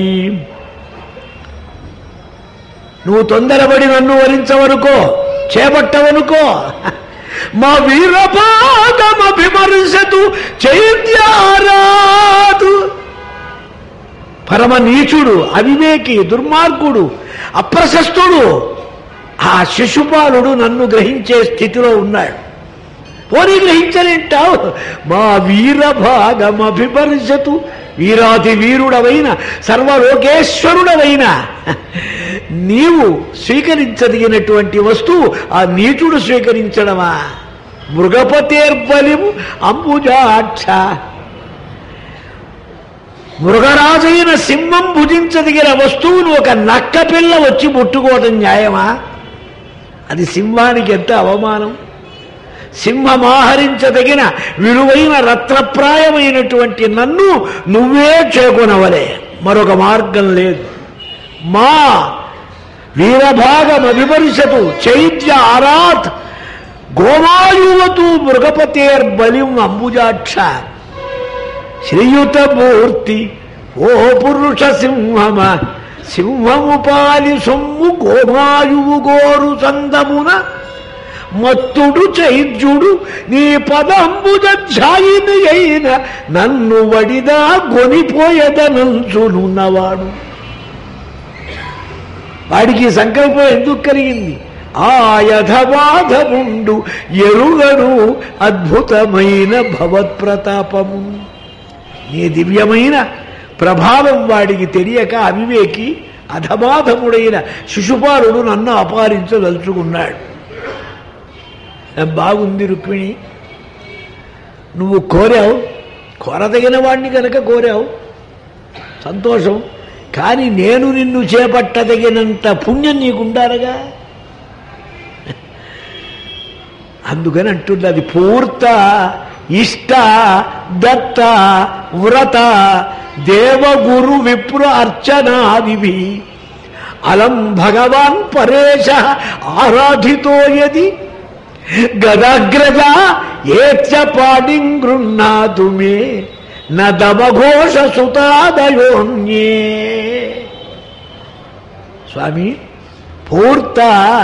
A: నువ్వు తొందరపడి నన్ను వరించవనుకో చేపట్టవనుకో మా వీరపాదమభిమర్శతు చైత్యారాదు పరమ నీచుడు అవివేకి దుర్మార్గుడు అప్రశస్తుడు ఆ శిశుపాలుడు నన్ను గ్రహించే స్థితిలో ఉన్నాడు పోనీ గ్రహించలేంటావు మా వీరభాగమభిమర్శతు వీరాతి వీరుడవైన సర్వలోకేశ్వరుడవైన నీవు స్వీకరించదగినటువంటి వస్తువు ఆ నీచుడు స్వీకరించడమా మృగపతేర్బలిము అంబుజాక్ష మృగరాజైన సింహం భుజించదగిన వస్తువును ఒక నక్క పిల్ల వచ్చి ముట్టుకోవడం న్యాయమా అది సింహానికి ఎంత అవమానం సింహమాహరించదగిన విలువైన రత్నప్రాయమైనటువంటి నన్ను నువ్వే చేకొనవలే మరొక మార్గం లేదు మా వీరభాగం అభిపరిషతు చైత్య ఆరాత్ గోమాయువతు మృగపతేర్బలిం అంబుజాక్ష శ్రీయుతమూర్తి ఓ పురుష సింహమ సింహము పాలి సొమ్ము గోమాయువు గోరు సందమున మత్తుడు చైద్యుడు నీ పదంబుజ ఛాయిని అయిన నన్ను వడిదా గొనిపోయదనంచునున్నవాడు వాడికి ఈ సంకల్పం ఎందుకు కలిగింది ఆయధబాధముండు ఎరుగడు అద్భుతమైన భవత్ప్రతాపము నీ దివ్యమైన ప్రభావం వాడికి తెలియక అవివేకి అధబాధముడైన శిశుపాలుడు నన్ను అపహరించదలుచుకున్నాడు బాగుంది రుక్మిణి నువ్వు కోరావు కోరదగిన వాడిని కనుక కోరావు సంతోషం కానీ నేను నిన్ను చేపట్టదగినంత పుణ్యం నీకుండారగా అందుకని అంటుంది అది పూర్త ఇష్ట దత్త వ్రత దేవగురు విప్ర అర్చనాదివి అలం భగవాన్ పరేశ ఆరాధితో యది గదాగ్రజ ఏత్య పాడిం గృహ్ణాతు మే నదమఘోష సుతాదయోన్యే స్వామి పూర్త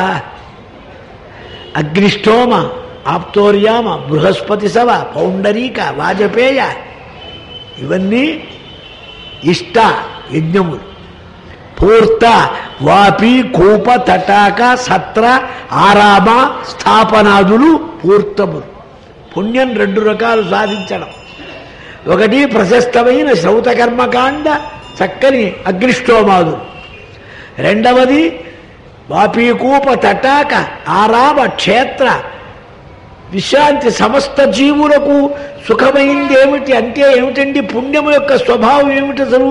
A: అగ్నిష్టోమ ఆప్తోర్యామ బృహస్పతి సవ పౌండరీక వాజపేయ ఇవన్నీ ఇష్ట యజ్ఞములు పూర్త వాపి కూప తటాక సత్ర ఆరామ స్థాపనాదులు పూర్తములు పుణ్యం రెండు రకాలు సాధించడం ఒకటి ప్రశస్తమైన శ్రౌత కర్మకాండ చక్కని అగ్నిష్టోమాదులు రెండవది వాపీకూప తటాక ఆరామ క్షేత్ర విశ్రాంతి సమస్త జీవులకు సుఖమైంది ఏమిటి అంటే ఏమిటండి పుణ్యము యొక్క స్వభావం ఏమిటి అసలు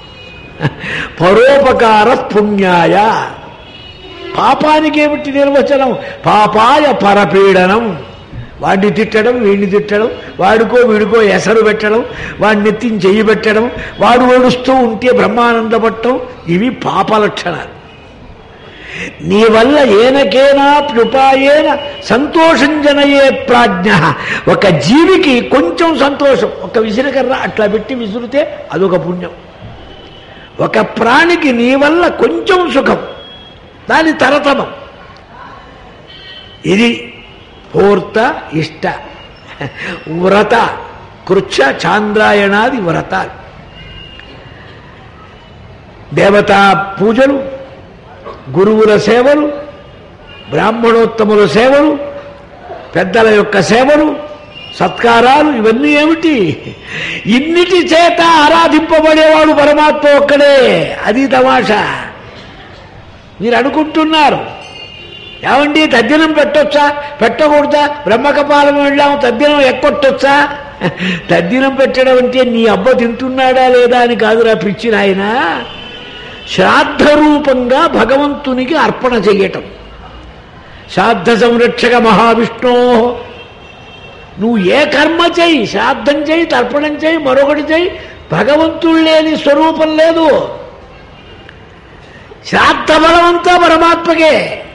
A: పరోపకార పుణ్యాయ పాపానికి ఏమిటి నిర్వచనం పాపాయ పరపీడనం వాడిని తిట్టడం వీడిని తిట్టడం వాడికో వీడికో ఎసరు పెట్టడం వాడిని నెత్తిని చెయ్యి పెట్టడం వాడు ఓడుస్తూ ఉంటే బ్రహ్మానందపడటం ఇవి పాప లక్షణాలు నీ వల్ల ఏనకేనా ప్యుపాయేన సంతోషం జనయే ప్రాజ్ఞ ఒక జీవికి కొంచెం సంతోషం ఒక విసిరికర్ర అట్లా పెట్టి విసురితే అదొక పుణ్యం ఒక ప్రాణికి నీ వల్ల కొంచెం సుఖం దాని తరతమం ఇది పూర్త ఇష్ట వ్రత కృచ్ఛ చాంద్రాయణాది వ్రతాలు దేవతా పూజలు గురువుల సేవలు బ్రాహ్మణోత్తముల సేవలు పెద్దల యొక్క సేవలు సత్కారాలు ఇవన్నీ ఏమిటి ఇన్నిటి చేత ఆరాధింపబడేవాడు పరమాత్మ ఒక్కడే అది తమాషా మీరు అనుకుంటున్నారు ఏమండి తద్దినం పెట్టొచ్చా పెట్టకూడదా బ్రహ్మకపాలం వెళ్ళాము తద్దినం ఎక్కొట్టొచ్చా తద్దినం పెట్టడం అంటే నీ అబ్బ తింటున్నాడా లేదా అని కాదురా పిచ్చిన ఆయన శ్రాద్ధ రూపంగా భగవంతునికి అర్పణ చెయ్యటం శ్రాద్ధ సంరక్షక మహావిష్ణో నువ్వు ఏ కర్మ చేయి శ్రాద్ధం చేయి తర్పణం చేయి మరొకటి చేయి భగవంతుడు లేని స్వరూపం లేదు శ్రాద్ధ బలమంతా పరమాత్మకే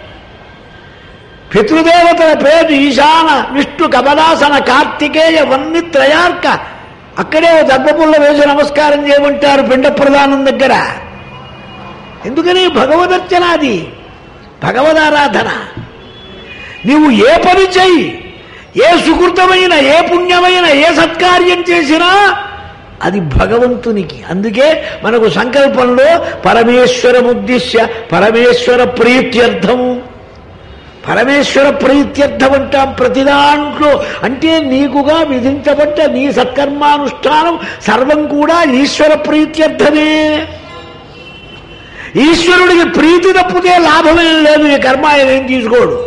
A: పితృదేవతల పేరు ఈశాన విష్ణు కమలాసన కార్తికేయ వన్ని త్రయార్క అక్కడే ఓ దర్భపుల్ల వేసి నమస్కారం చేయమంటారు పిండ ప్రధానం దగ్గర ఎందుకని భగవదర్చనాది భగవదారాధన నీవు ఏ పని చెయ్యి ఏ సుకృతమైన ఏ పుణ్యమైన ఏ సత్కార్యం చేసినా అది భగవంతునికి అందుకే మనకు సంకల్పంలో పరమేశ్వరముద్దిశ్య పరమేశ్వర ప్రీత్యర్థము పరమేశ్వర ప్రీత్యర్థం అంటాం ప్రతి దాంట్లో అంటే నీకుగా విధించబడ్డ నీ సత్కర్మానుష్ఠానం సర్వం కూడా ఈశ్వర ప్రీత్యర్థమే ఈశ్వరుడికి ప్రీతి తప్పితే లాభమేం లేదు ఈ కర్మ ఆయన ఏం తీసుకోడు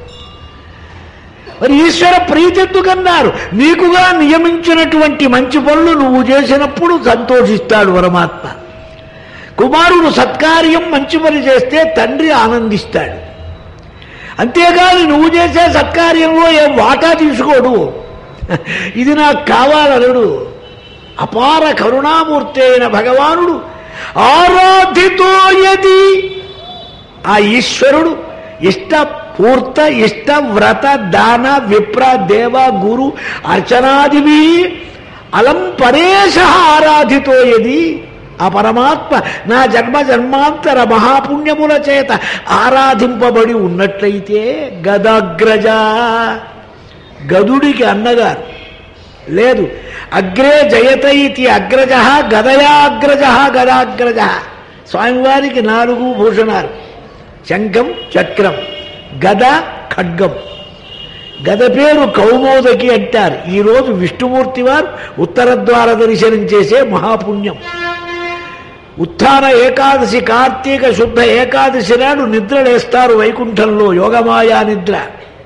A: మరి ఈశ్వర ప్రీతి ఎందుకన్నారు నీకుగా నియమించినటువంటి మంచి పనులు నువ్వు చేసినప్పుడు సంతోషిస్తాడు పరమాత్మ కుమారుడు సత్కార్యం మంచి పని చేస్తే తండ్రి ఆనందిస్తాడు అంతేగాని నువ్వు చేసే సత్కార్యంలో ఏం వాటా తీసుకోడు ఇది నాకు కావాలనుడు అపార కరుణామూర్తి అయిన భగవానుడు ఆరాధితో యది ఆ ఈశ్వరుడు ఇష్ట పూర్త ఇష్ట వ్రత దాన విప్ర దేవ గురు అర్చనాదివి అలం పరేశ ఆరాధితో యది ఆ పరమాత్మ నా జన్మ జన్మాంతర మహాపుణ్యముల చేత ఆరాధింపబడి ఉన్నట్లయితే గదాగ్రజ గదుడికి అన్నగారు లేదు అగ్రే జయత ఇది అగ్రజ గదయాగ్రజ గదాగ్రజ స్వామివారికి నాలుగు భూషణాలు శంఖం చక్రం గద ఖడ్గం గద పేరు కౌమోదకి అంటారు ఈరోజు విష్ణుమూర్తి వారు ఉత్తర ద్వార దర్శనం చేసే మహాపుణ్యం ఉత్థాన ఏకాదశి కార్తీక శుద్ధ ఏకాదశి నాడు నిద్రలేస్తారు వైకుంఠంలో యోగమాయా నిద్ర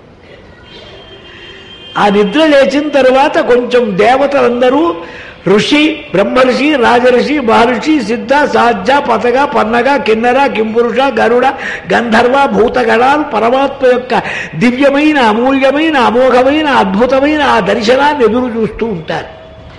A: ఆ నిద్ర లేచిన తరువాత కొంచెం దేవతలందరూ ఋషి బ్రహ్మర్షి రాజర్షి మహర్షి సిద్ధ సాధ్య పతగ పన్నగ కిన్నర కింపురుష గరుడ గంధర్వ భూతగణాలు పరమాత్మ యొక్క దివ్యమైన అమూల్యమైన అమోఘమైన అద్భుతమైన ఆ దర్శనాన్ని ఎదురు చూస్తూ ఉంటారు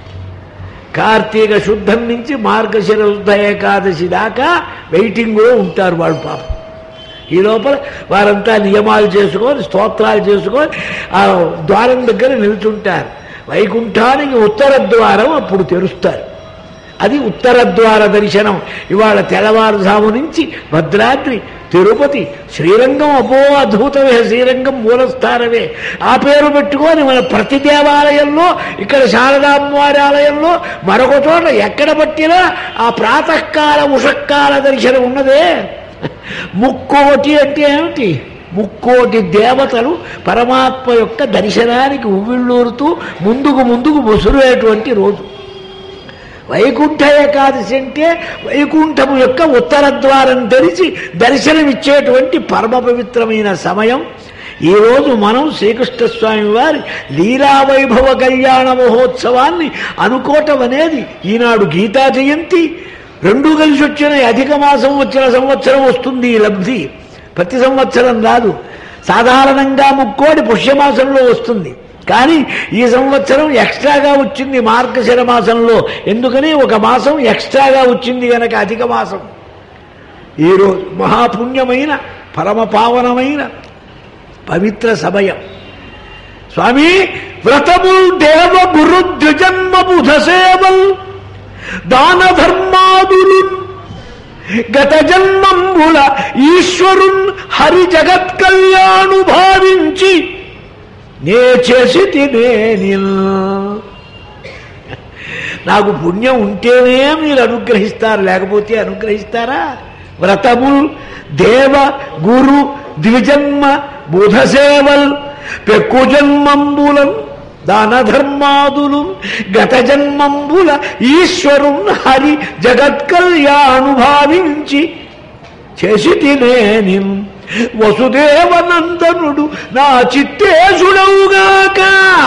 A: కార్తీక శుద్ధం నుంచి మార్గశిర శుద్ధ ఏకాదశి దాకా వెయిటింగ్లో ఉంటారు వాళ్ళు పాపం ఈ లోపల వారంతా నియమాలు చేసుకొని స్తోత్రాలు చేసుకొని ఆ ద్వారం దగ్గర నిలుచుంటారు వైకుంఠానికి ఉత్తర ద్వారం అప్పుడు తెరుస్తారు అది ఉత్తర ద్వార దర్శనం ఇవాళ తెల్లవారుజాము నుంచి భద్రాద్రి తిరుపతి శ్రీరంగం అబ్బో అద్భుతమే శ్రీరంగం మూలస్థానమే ఆ పేరు పెట్టుకొని మన ప్రతి దేవాలయంలో ఇక్కడ శారదామ్మవారి ఆలయంలో మరొక చోట ఎక్కడ పట్టినా ఆ ప్రాతకాల ఉషక్కాల దర్శనం ఉన్నదే ముక్కోటి అంటే ఏమిటి ముక్కోటి దేవతలు పరమాత్మ యొక్క దర్శనానికి ఉవ్విళ్ళూరుతూ ముందుకు ముందుకు ముసురువేటువంటి రోజు వైకుంఠ ఏకాదశి అంటే వైకుంఠము యొక్క ఉత్తర ద్వారం తెరిచి దర్శనమిచ్చేటువంటి పరమ పవిత్రమైన సమయం ఈరోజు మనం శ్రీకృష్ణ స్వామి వారి లీలావైభవ కళ్యాణ మహోత్సవాన్ని అనుకోవటం అనేది ఈనాడు గీతా జయంతి రెండు కలిసి వచ్చిన అధిక మాసం వచ్చిన సంవత్సరం వస్తుంది ఈ లబ్ధి ప్రతి సంవత్సరం రాదు సాధారణంగా ముక్కోడి పుష్యమాసంలో వస్తుంది కానీ ఈ సంవత్సరం ఎక్స్ట్రాగా వచ్చింది మార్గశిర మాసంలో ఎందుకని ఒక మాసం ఎక్స్ట్రాగా వచ్చింది గనక అధిక మాసం ఈరోజు మహాపుణ్యమైన పరమ పావనమైన పవిత్ర సమయం స్వామి వ్రతముల్ దేవ గురు ద్విజన్మ బుధ సేవల్ దాన ధర్మాదులు గత జన్మంబుల ఈశ్వరున్ హరి జగత్ కళ్యాణు భావించి నే చేసి తినే నాకు పుణ్యం ఉంటేనే మీరు అనుగ్రహిస్తారు లేకపోతే అనుగ్రహిస్తారా వ్రతముల్ దేవ గురు ద్విజన్మ బుధ సేవల్ పెక్కు జన్మంబులం దాన ధర్మాదులు గత జన్మంబుల ఈశ్వరున్ హరి జగత్ కళ్యాణు భావించి చేసి తినేని వసుదేవనందనుడు నా చిత్తేశుడవుగాక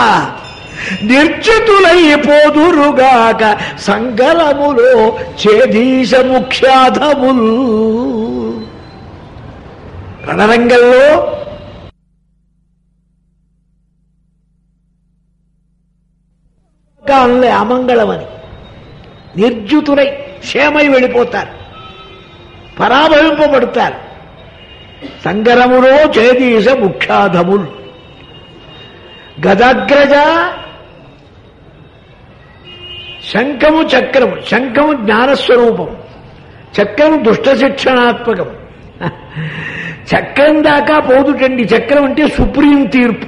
A: నిర్చితులైపోదురుగాక సంగరములో చేదీశ ముఖ్యాధముల్ రణరంగంలో కాలంలో అమంగళమని నిర్జుతులై క్షేమై వెళ్ళిపోతారు పరాభవింపబడతారు సంగరములో చేదీశ ముఖ్యాధములు గదాగ్రజ శంఖము చక్రము శంఖము జ్ఞానస్వరూపం చక్రం దుష్ట శిక్షణాత్మకం చక్రం దాకా పోదుటండి చక్రం అంటే సుప్రీం తీర్పు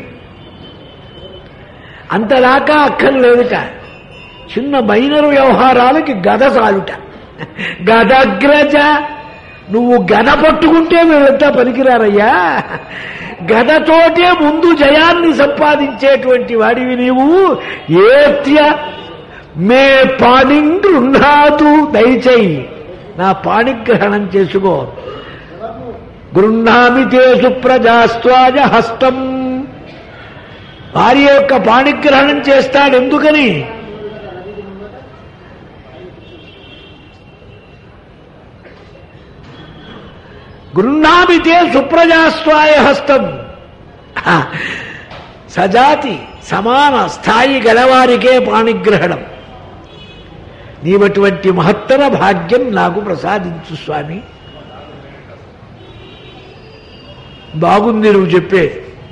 A: అంతదాకా అక్కర్లేదుట చిన్న మైనరు వ్యవహారాలకి గద సాలుట గదగ్రజ నువ్వు గద పట్టుకుంటే వీళ్ళంతా పనికిరారయ్యా గదతోటే ముందు జయాన్ని సంపాదించేటువంటి వాడివి నీవు ఏత్య మే పాణింగృహ్ణాతు దయచేయి నా పాణిగ్రహణం చేసుకో గృహ్ణామి తే సుప్రజాస్వాజ హస్తం భార్య యొక్క పాణిగ్రహణం చేస్తాడు ఎందుకని గృహ్ణామితే సుప్రజాస్వాయ హస్తం సజాతి సమాన స్థాయి గలవారికే పాణిగ్రహణం నీవటువంటి మహత్తర భాగ్యం నాకు ప్రసాదించు స్వామి బాగుంది నువ్వు చెప్పే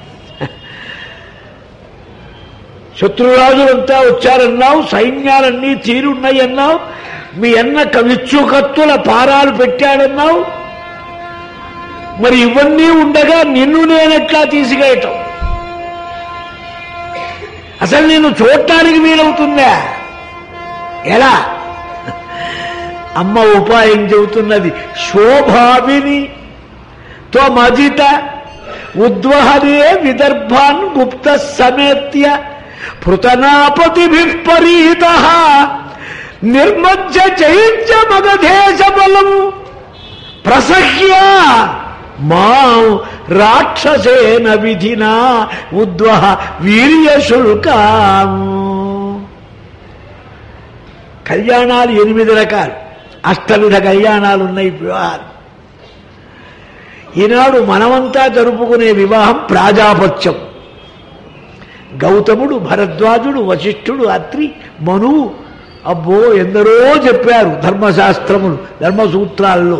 A: శత్రురాజులంతా వచ్చారన్నావు సైన్యాలన్నీ తీరున్నాయన్నావు మీ అన్న కవిచ్చుకత్తుల పారాలు పెట్టాడన్నావు మరి ఇవన్నీ ఉండగా నిన్ను నేనెట్లా తీసుకెళ్ళటం అసలు నేను చూడటానికి వీలవుతుందా ఎలా అమ్మ ఉపాయం చెబుతున్నది శోభావిని త్వమజిత ఉద్వహనే విదర్భాన్ గుప్త సమేత్య పృతనాపతిభిపరీత నిర్మజ్జ చైత్య మగధేశ బలం ప్రసహ్య మా రాక్షసేన విధినా ఉద్వహ వీర్యశుల్కం కళ్యాణాలు ఎనిమిది రకాలు అష్టవిధ కళ్యాణాలు ఉన్నాయి వివాహాలు ఈనాడు మనమంతా జరుపుకునే వివాహం ప్రాజాపత్యం గౌతముడు భరద్వాజుడు వశిష్ఠుడు అత్రి మనువు అబ్బో ఎందరో చెప్పారు ధర్మశాస్త్రములు ధర్మసూత్రాల్లో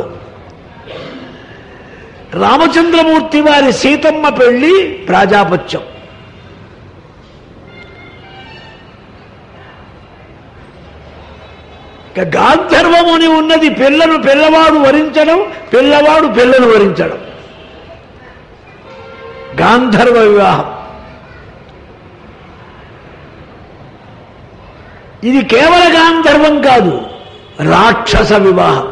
A: రామచంద్రమూర్తి వారి సీతమ్మ పెళ్లి ప్రాజాపత్యం ఇక గాంధర్వముని ఉన్నది పిల్లను పిల్లవాడు వరించడం పిల్లవాడు పిల్లను వరించడం గాంధర్వ వివాహం ఇది కేవల గాంధర్వం కాదు రాక్షస వివాహం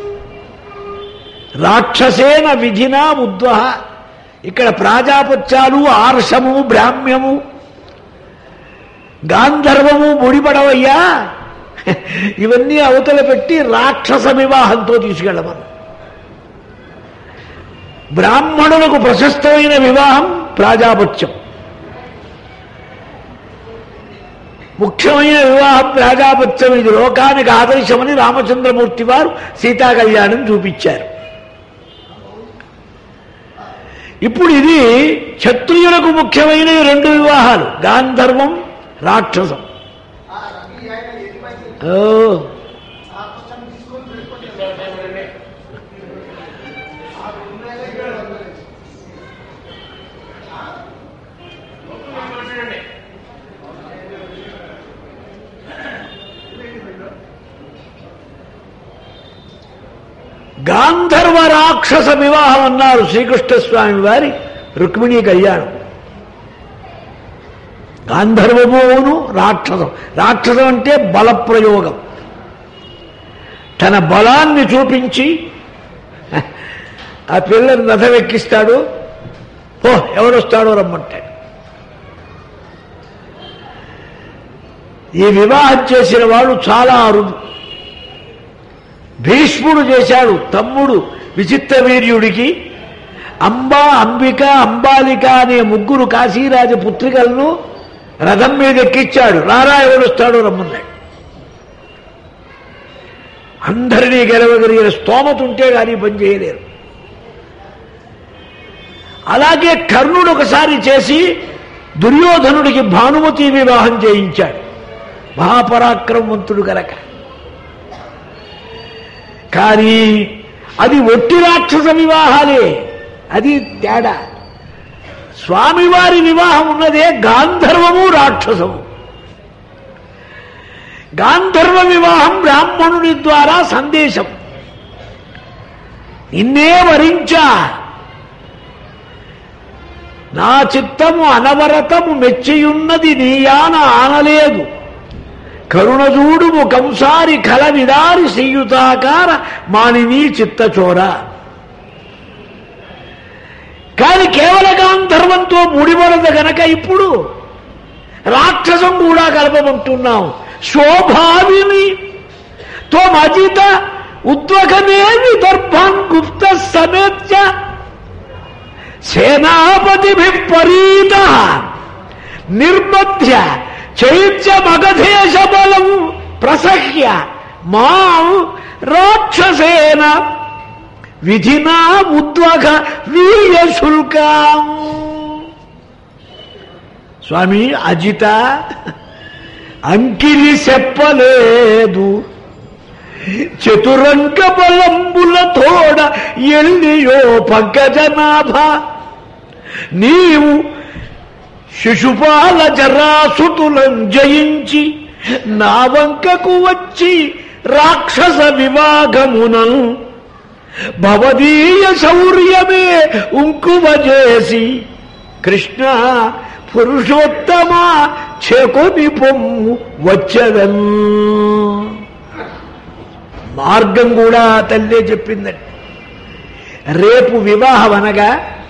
A: రాక్షసేన విధినా ఉద్వహ ఇక్కడ ప్రాజాపత్యాలు ఆర్షము బ్రాహ్మ్యము గాంధర్వము ముడిపడవయ్యా ఇవన్నీ అవతల పెట్టి రాక్షస వివాహంతో తీసుకెళ్ళమను బ్రాహ్మణులకు ప్రశస్తమైన వివాహం ప్రాజాపత్యం ముఖ్యమైన వివాహం ప్రాజాపత్యం ఇది లోకానికి ఆదర్శమని రామచంద్రమూర్తి వారు సీతా కళ్యాణం చూపించారు ఇప్పుడు ఇది క్షత్రియులకు ముఖ్యమైన ఈ రెండు వివాహాలు గాంధర్వం రాక్షసం ఓ గాంధర్వ రాక్షస వివాహం అన్నారు శ్రీకృష్ణస్వామి వారి రుక్మిణీ కళ్యాణం గాంధర్వమును రాక్షసం రాక్షసం అంటే బలప్రయోగం తన బలాన్ని చూపించి ఆ పిల్లని రథమెక్కిస్తాడు ఓ ఎవడొస్తాడో రమ్మంటాడు ఈ వివాహం చేసిన వాడు చాలా అరుదు భీష్ముడు చేశాడు తమ్ముడు విచిత్ర వీర్యుడికి అంబా అంబిక అంబాలిక అనే ముగ్గురు కాశీరాజ పుత్రికలను రథం మీద ఎక్కిచ్చాడు రారా ఎవడొస్తాడో రమ్మన్నాడు అందరినీ గెలవగలిగిన స్తోమత ఉంటే కానీ పని చేయలేరు అలాగే కర్ణుడు ఒకసారి చేసి దుర్యోధనుడికి భానుమతి వివాహం చేయించాడు మహాపరాక్రమవంతుడు గనక కానీ అది ఒట్టి రాక్షస వివాహాలే అది తేడా స్వామివారి వివాహం ఉన్నదే గాంధర్వము రాక్షసము గాంధర్వ వివాహం బ్రాహ్మణుని ద్వారా సందేశం నిన్నే వరించా నా చిత్తము అనవరతము మెచ్చియున్నది నీయాన ఆనలేదు కరుణజూడుము కంసారి కల విదారి శ్రీయుతాకార మానిని చిత్తచోర కాని కేవల గాంధర్వంతో ముడిపడదు గనక ఇప్పుడు రాక్షసం కూడా కలపమంటున్నాం శోభావిని త్వమజిత ఉద్వగనే విదర్భాన్ గుప్త సమేత్య సేనాపతిభిపరీత నిర్మధ్య చైత్య మగధేశ బలం ప్రసహ్య మాం రాక్షసేన విధినా ఉద్వగ వీర్య శుల్కం స్వామి అజిత అంకిరి చెప్పలేదు చతురంగ బలంబుల తోడ ఎల్లియో పంకజనాభ నీవు శిశుపాల జరాసుతులం జయించి నా వంకకు వచ్చి రాక్షస వివాగమునను భవదీయ శౌర్యమే ఉంకువ చేసి కృష్ణ పురుషోత్తమ చెకొని పొమ్ము వచ్చదను మార్గం కూడా తల్లే చెప్పిందండి రేపు వివాహం అనగా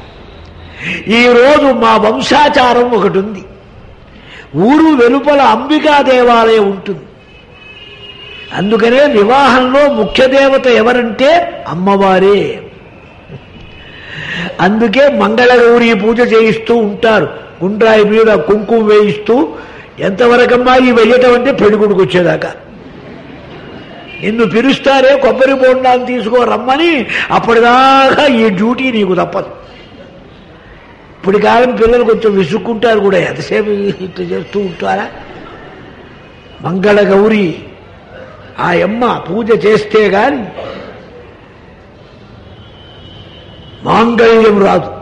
A: ఈరోజు మా వంశాచారం ఒకటి ఉంది ఊరు వెలుపల అంబికా దేవాలయం ఉంటుంది అందుకనే వివాహంలో ముఖ్య దేవత ఎవరంటే అమ్మవారే అందుకే మంగళగౌరి పూజ చేయిస్తూ ఉంటారు గుండ్రాయి మీద కుంకుమ వేయిస్తూ ఎంతవరకమ్మా ఈ వెయ్యటం అంటే పెళ్ళికొడుకు వచ్చేదాకా నిన్ను పిలుస్తారే కొబ్బరి బోండాలు తీసుకో రమ్మని అప్పటిదాకా ఈ డ్యూటీ నీకు తప్పదు ఇప్పుడు కాలం పిల్లలు కొంచెం విసుక్కుంటారు కూడా ఎంతసేపు ఇట్లా చేస్తూ ఉంటారా మంగళ గౌరి ఆ అమ్మ పూజ చేస్తే గాని మాంగళ్యం రాదు